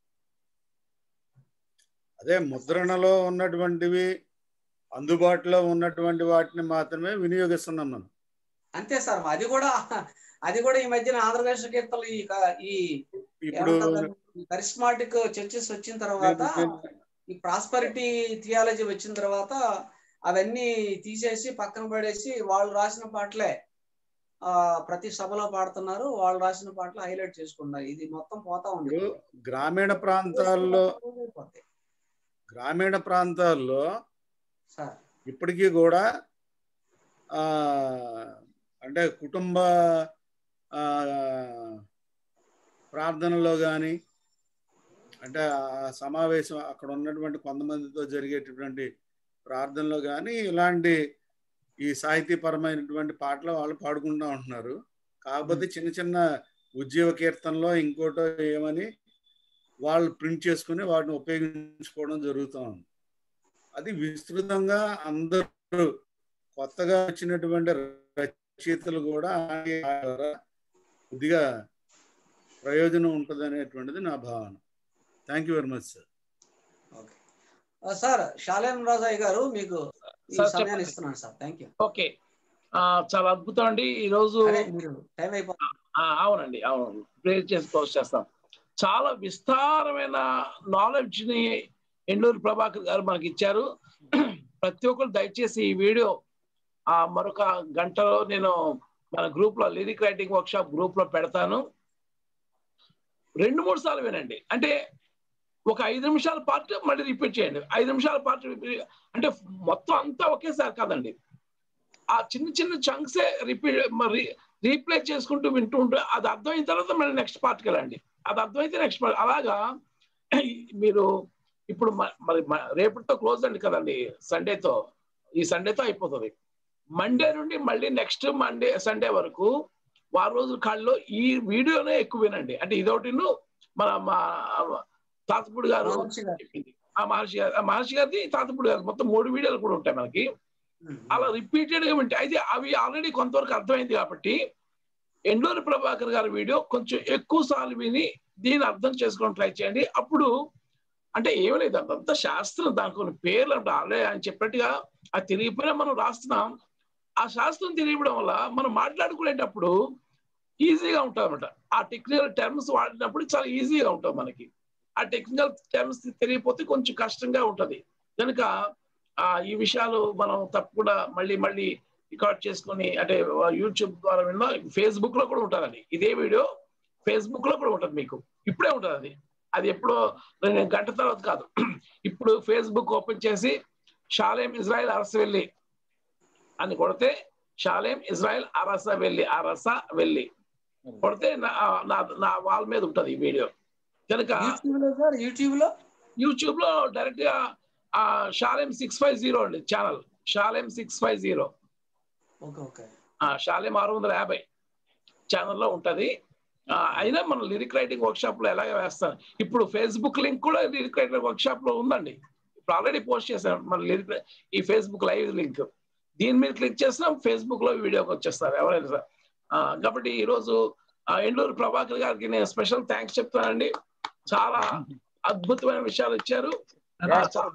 అదే ముద్రణలో ఉన్నటువంటివి అందుబాటులో ఉన్నటువంటి వాటిని మాత్రమే వినియోగిస్తున్నాం మనం అంతే సార్ అది కూడా అది కూడా ఈ మధ్యన ఆంధ్రప్రదేశ్ కీర్తనలు ఈ క- ఈ ఇప్పుడు కరిస్మాటిక్ చర్చెస్ వచ్చిన తర్వాత ఈ ప్రాస్పరిటీ థియాలజీ వచ్చిన తర్వాత అవన్నీ తీసేసి పక్కన పడేసి వాళ్ళు రాసిన పాటలే ఆ ప్రతి సభలో పాడుతున్నారు వాళ్ళు రాసిన పాటలు హైలైట్ చేసుకున్నారు ఇది మొత్తం పోతా ఉంది ఇప్పుడు గ్రామీణ ప్రాంతాల్లో గ్రామీణ ప్రాంతాల్లో సార్ ఇప్పటికీ కూడా ఆ అంటే కుటుంబ ఆ, ప్రార్థనలో కానీ అంటే ఆ సమావేశం అక్కడ ఉన్నటువంటి కొంతమందితో జరిగేటటువంటి ప్రార్థనలో కానీ ఇలాంటి ఈ సాహితీపరమైనటువంటి పాటలు వాళ్ళు పాడుకుంటూ ఉంటున్నారు కాకపోతే చిన్న చిన్న ఉద్యోగ కీర్తనలో ఇంకోటో ఏమని వాళ్ళు ప్రింట్ చేసుకుని వాటిని ఉపయోగించుకోవడం జరుగుతూ ఉంది అది విస్తృతంగా అందరూ కొత్తగా వచ్చినటువంటి రచయితలు కూడా ఆ ద్వారా కొద్దిగా ప్రయోజనం ఉంటుంది అనేటువంటిది నా భావన thank you very much sir okay sir Shalem Rajai garu మీకు ఈ సార్, సమయాన్ని చెప్పండి. ఇస్తున్నాను సార్ థ్యాంక్ యూ ఓకే ఆ, చాలా అద్భుతం అండి ఈ రోజు అదే మీరు టైం అయిపోతుంది ఆ, అవునండి అవును ప్రేర్ చేసి పోస్ట్ చేస్తాం చాలా విస్తారమైన నాలెడ్జ్ ని ఎండూరు ప్రభాకర్ గారు మనకి ఇచ్చారు ప్రతి ఒక్కరు దయచేసి ఈ వీడియో ఆ మరొక గంటలో నేను మన గ్రూప్ లో lyric writing workshop group లో పెడతాను రెండు మూడు సార్లు వినండి అంటే ఒక ఐదు నిమిషాల పార్ట్ మళ్ళీ రిపీట్ చేయండి ఐదు నిమిషాల పార్ట్ అంటే మొత్తం అంతా ఒకేసారి కాదండి ఆ చిన్న చిన్న చంక్సే రిపీట్ మరి రీప్లే చేసుకుంటూ వింటూ ఉంటే అది అర్థమైన తర్వాత మళ్ళీ నెక్స్ట్ పార్ట్కి వెళ్ళండి అది అర్థమైతే నెక్స్ట్ పార్ట్ అలాగా మీరు ఇప్పుడు మ- మరి మ- రేపటితో క్లోజ్ అండి కదండి సండేతో ఈ సండేతో అయిపోతుంది మండే నుండి మళ్ళీ నెక్స్ట్ మండే సండే వరకు వారం రోజుల కాళ్ళలో ఈ వీడియోనే ఎక్కువ వినండి అంటే ఇదొకటి మన మా తాతపూడి గారు మహర్షి గారు. చెప్పింది ఆ మహర్షి గారు ఆ మహర్షి గారిది తాతపూడి గారు మొత్తం మూడు వీడియోలు కూడా ఉంటాయి మనకి అలా రిపీటెడ్ గా వింటే అయితే అవి ఆల్రెడీ కొంతవరకు అర్థమైంది కాబట్టి ఎండూరి ప్రభాకర్ గారి వీడియో కొంచెం ఎక్కువ సార్లు విని దీన్ని అర్థం చేసుకోవడం ట్రై చేయండి అప్పుడు అంటే ఏమీ లేదు అదంతా శాస్త్రం దానికి కొన్ని పేర్లు అంటే ఆల్రెడీ ఆయన చెప్పినట్టుగా అది తెలియకపోయినా మనం రాస్తున్నాం ఆ శాస్త్రం తెలియడం వల్ల మనం మాట్లాడుకునేటప్పుడు ఈజీగా ఉంటుంది అనమాట ఆ టెక్నికల్ టర్మ్స్ వాడినప్పుడు చాలా ఈజీగా ఉంటుంది మనకి ఆ టెక్నికల్ టర్మ్స్ తెలియకపోతే కొంచెం కష్టంగా ఉంటది కనుక ఆ ఈ విషయాలు మనం తప్పకుండా మళ్ళీ మళ్ళీ రికార్డ్ చేసుకొని అంటే యూట్యూబ్ ద్వారా విన్నా ఫేస్బుక్ లో కూడా ఉంటుందండి ఇదే వీడియో ఫేస్బుక్ లో కూడా ఉంటుంది మీకు ఇప్పుడే ఉంటుంది అది అది ఎప్పుడో రెండు గంట తర్వాత కాదు ఇప్పుడు ఫేస్బుక్ ఓపెన్ చేసి షాలేం ఇజ్రాయెల్ అరసవెల్లి అని కొడితే షాలేం ఇజ్రాయెల్ అరస వెళ్ళి అరస వెళ్ళి కొడితే నా నా- నా వాల్ మీద ఉంటది ఈ వీడియో కనుక యూట్యూబ్ లో సార్ యూట్యూబ్ లో యూట్యూబ్ లో డైరెక్ట్ గా ఆ, షాలేం సిక్స్ ఫైవ్ జీరో అండి channel Shalem six five zero okay okay Shalem ఆరు వందల యాభై ఛానల్లో ఉంటది ఆ, అయినా మనం లిరిక్ రైటింగ్ వర్క్ షాప్ లో ఎలాగ వేస్తాం ఇప్పుడు ఫేస్బుక్ లింక్ కూడా లిరిక్ రైటింగ్ వర్క్ షాప్ లో ఉందండి ఇప్పుడు ఆల్రెడీ పోస్ట్ చేశాను మన లిరిక్ ఈ ఫేస్బుక్ లైవ్ లింక్ దీని మీద క్లిక్ చేసినా ఫేస్బుక్ లో వీడియోకి వచ్చేస్తారు ఎవరైనా సరే. ఆ, కాబట్టి ఈ రోజు ఆ, ఎండూరు ప్రభాకర్ గారికి నేను స్పెషల్ థ్యాంక్స్ చెప్తానండి చాలా అద్భుతమైన విషయాలు ఇచ్చారు ఆ, చా-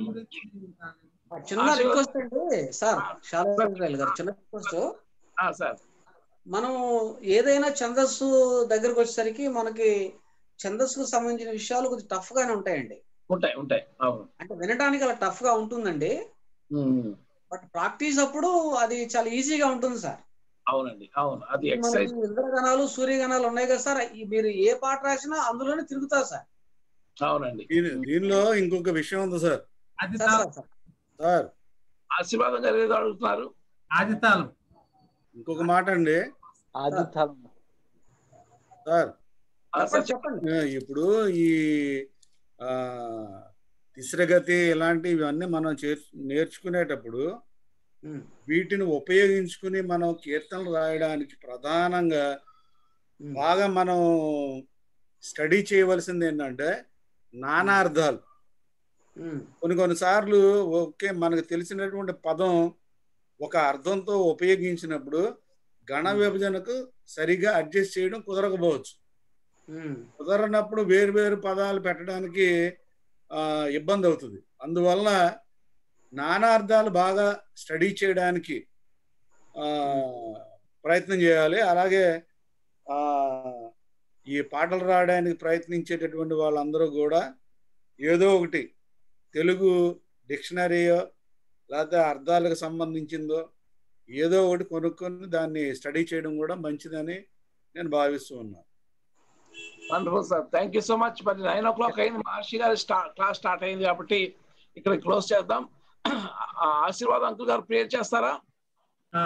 చిన్న ఆశీర్వాదం. రిక్వెస్ట్ అండి సార్ శారదారాయలు గారు చిన్న రిక్వెస్ట్ ఆ, సార్ మనం ఏదైనా ఛందస్సు దగ్గరకు వచ్చేసరికి మనకి ఛందస్సుకు సంబంధించిన విషయాలు కొద్దిగా టఫ్ గానే ఉంటాయండి ఉంటాయి ఉంటాయి అవును అంటే వినడానికి అలా టఫ్ గా ఉంటుందండి ఉమ్, బట్ ప్రాక్టీస్ అప్పుడు అది చాలా ఈజీగా ఉంటుంది సార్ అవునండి అవును అది మనకి ఎక్సర్సైజ్ ఇంద్రగణాలు సూర్యగణాలు ఉన్నాయి కదా సార్ ఈ మీరు ఏ పాట రాసినా అందులోనే తిరుగుతారు సార్ అవునండి దీని దీనిలో ఇంకొక విషయం ఉంది సార్ ఆది సార్ తాళం సార్, సార్ సార్ ఆశీర్వాదం కలిగేది అడుగుతున్నారు ఆది తాళం ఇంకొక మాట అండి ఆది తాళం సార్ ఆ, సార్ చెప్పండి చెప్పండి ఆ, ఇప్పుడు ఈ ఆ తిస్రగతి ఇలాంటి ఇవన్నీ మనం చేర్- నేర్చుకునేటప్పుడు ఉమ్, వీటిని ఉపయోగించుకుని మనం కీర్తనలు రాయడానికి ప్రధానంగా ఉమ్, బాగా మనం స్టడీ చేయవలసింది ఏంటంటే నానార్థాలు ఉమ్, కొన్ని కొన్నిసార్లు ఓకే మనకు తెలిసినటువంటి పదం ఒక అర్థంతో ఉపయోగించినప్పుడు గణ విభజనకు సరిగా అడ్జస్ట్ చేయడం కుదరకపోవచ్చు ఉమ్, కుదరనప్పుడు వేరు వేరు పదాలు పెట్టడానికి ఆ, ఇబ్బంది అవుతుంది అందువల్ల నానార్థాలు బాగా స్టడీ చేయడానికి ఆ, ప్రయత్నం చేయాలి అలాగే ఆ, ఈ పాటలు రాయడానికి ప్రయత్నించేటటువంటి వాళ్ళందరూ కూడా ఏదో ఒకటి తెలుగు డిక్షనరీయో లేకపోతే అర్థాలకు సంబంధించిందో ఏదో ఒకటి కొనుక్కొని దాన్ని స్టడీ చేయడం కూడా మంచిదని నేను భావిస్తూ ఉన్నాను wonderful sir thank you so much మరి నైన్ ఓ క్లాక్ అయింది మహర్షి గారి స్టార్ట్ క్లాస్ స్టార్ట్ అయింది కాబట్టి ఇక్కడ క్లోజ్ చేద్దాం ఆ, ఆశీర్వాదం అంకుల్ గారు ప్రేయర్ చేస్తారా ఆ.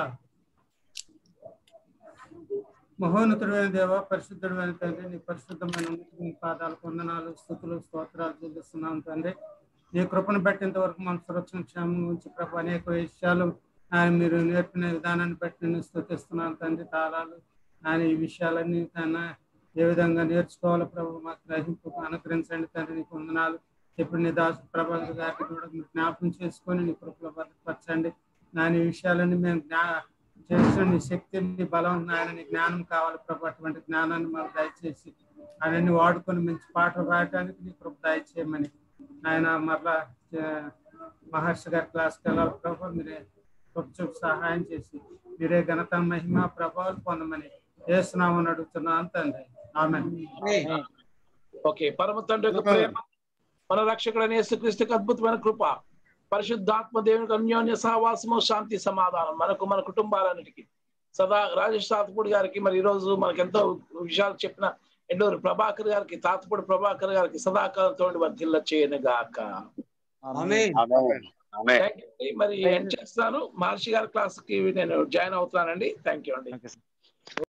మహోన్నతుడైన దేవ పరిశుద్ధుడైన తండ్రి నీ పరిశుద్ధమైన ఉన్నత నీ పాదాలకు వందనాలు స్థుతులు స్తోత్రాలు చెల్లిస్తున్నాం తండ్రి నీ కృపను బట్టేంత వరకు మన సురక్షణ క్షేమం గురించి ప్రభు అనేక విషయాలు ఆయన మీరు నేర్పిన విధానాన్ని బట్టి నేను స్థుతిస్తున్నాను తండ్రి తాళాలు ఆయన ఈ విషయాలన్నీ తన ఏ విధంగా నేర్చుకోవాలో ప్రభు మాకు గ్రహింపు అనుగ్రహించండి తండ్రి నీకు వందనాలు ఇప్పుడు నీ దాసు ప్రభాకర్ గారిని కూడా మీరు జ్ఞాపకం చేసుకొని నీ కృపలో భద్రపరచండి నాని ఈ విషయాలన్నీ మేము జ్ఞా చేసిన నీ శక్తి నీ బలం నాయన నీ జ్ఞానం కావాలి ప్రభు అటువంటి జ్ఞానాన్ని మాకు దయచేసి ఆయనని వాడుకొని మంచి పాటలు రాయడానికి నీ కృప దయచేయమని ఆయన మరలా ఆ, మహర్షి గారి క్లాస్కి వెళ్ళాలి ప్రభు మీరే కృప చూపు సహాయం చేసి మీరే ఘనత మహిమ ప్రభావాలు పొందమని వేస్తున్నామని అడుగుతున్నాను తండ్రి ఆమె ఓకే పరమ తండ్రి యొక్క ప్రేమ మన రక్షకుడైన యేసుక్రీస్తుకి అద్భుతమైన కృప పరిశుద్ధాత్మ దేవునికి అన్యోన్య సహవాసము శాంతి సమాధానం మనకు మన కుటుంబాలన్నిటికీ సదా రాజేష్ తాతపూడి గారికి మరి ఈ రోజు మనకి ఎంతో విషయాలు చెప్పిన ఎండూరు ప్రభాకర్ గారికి తాతపూడి ప్రభాకర్ గారికి సదాకాలంతో వర్ధిల్ల చేయను గాక ఆమేన్. Thank you అండి. మరి ఏం చేస్తాను మహర్షి గారి క్లాస్ కి నేను జాయిన్ అవుతానండి థ్యాంక్ యూ అండి ఓకే సార్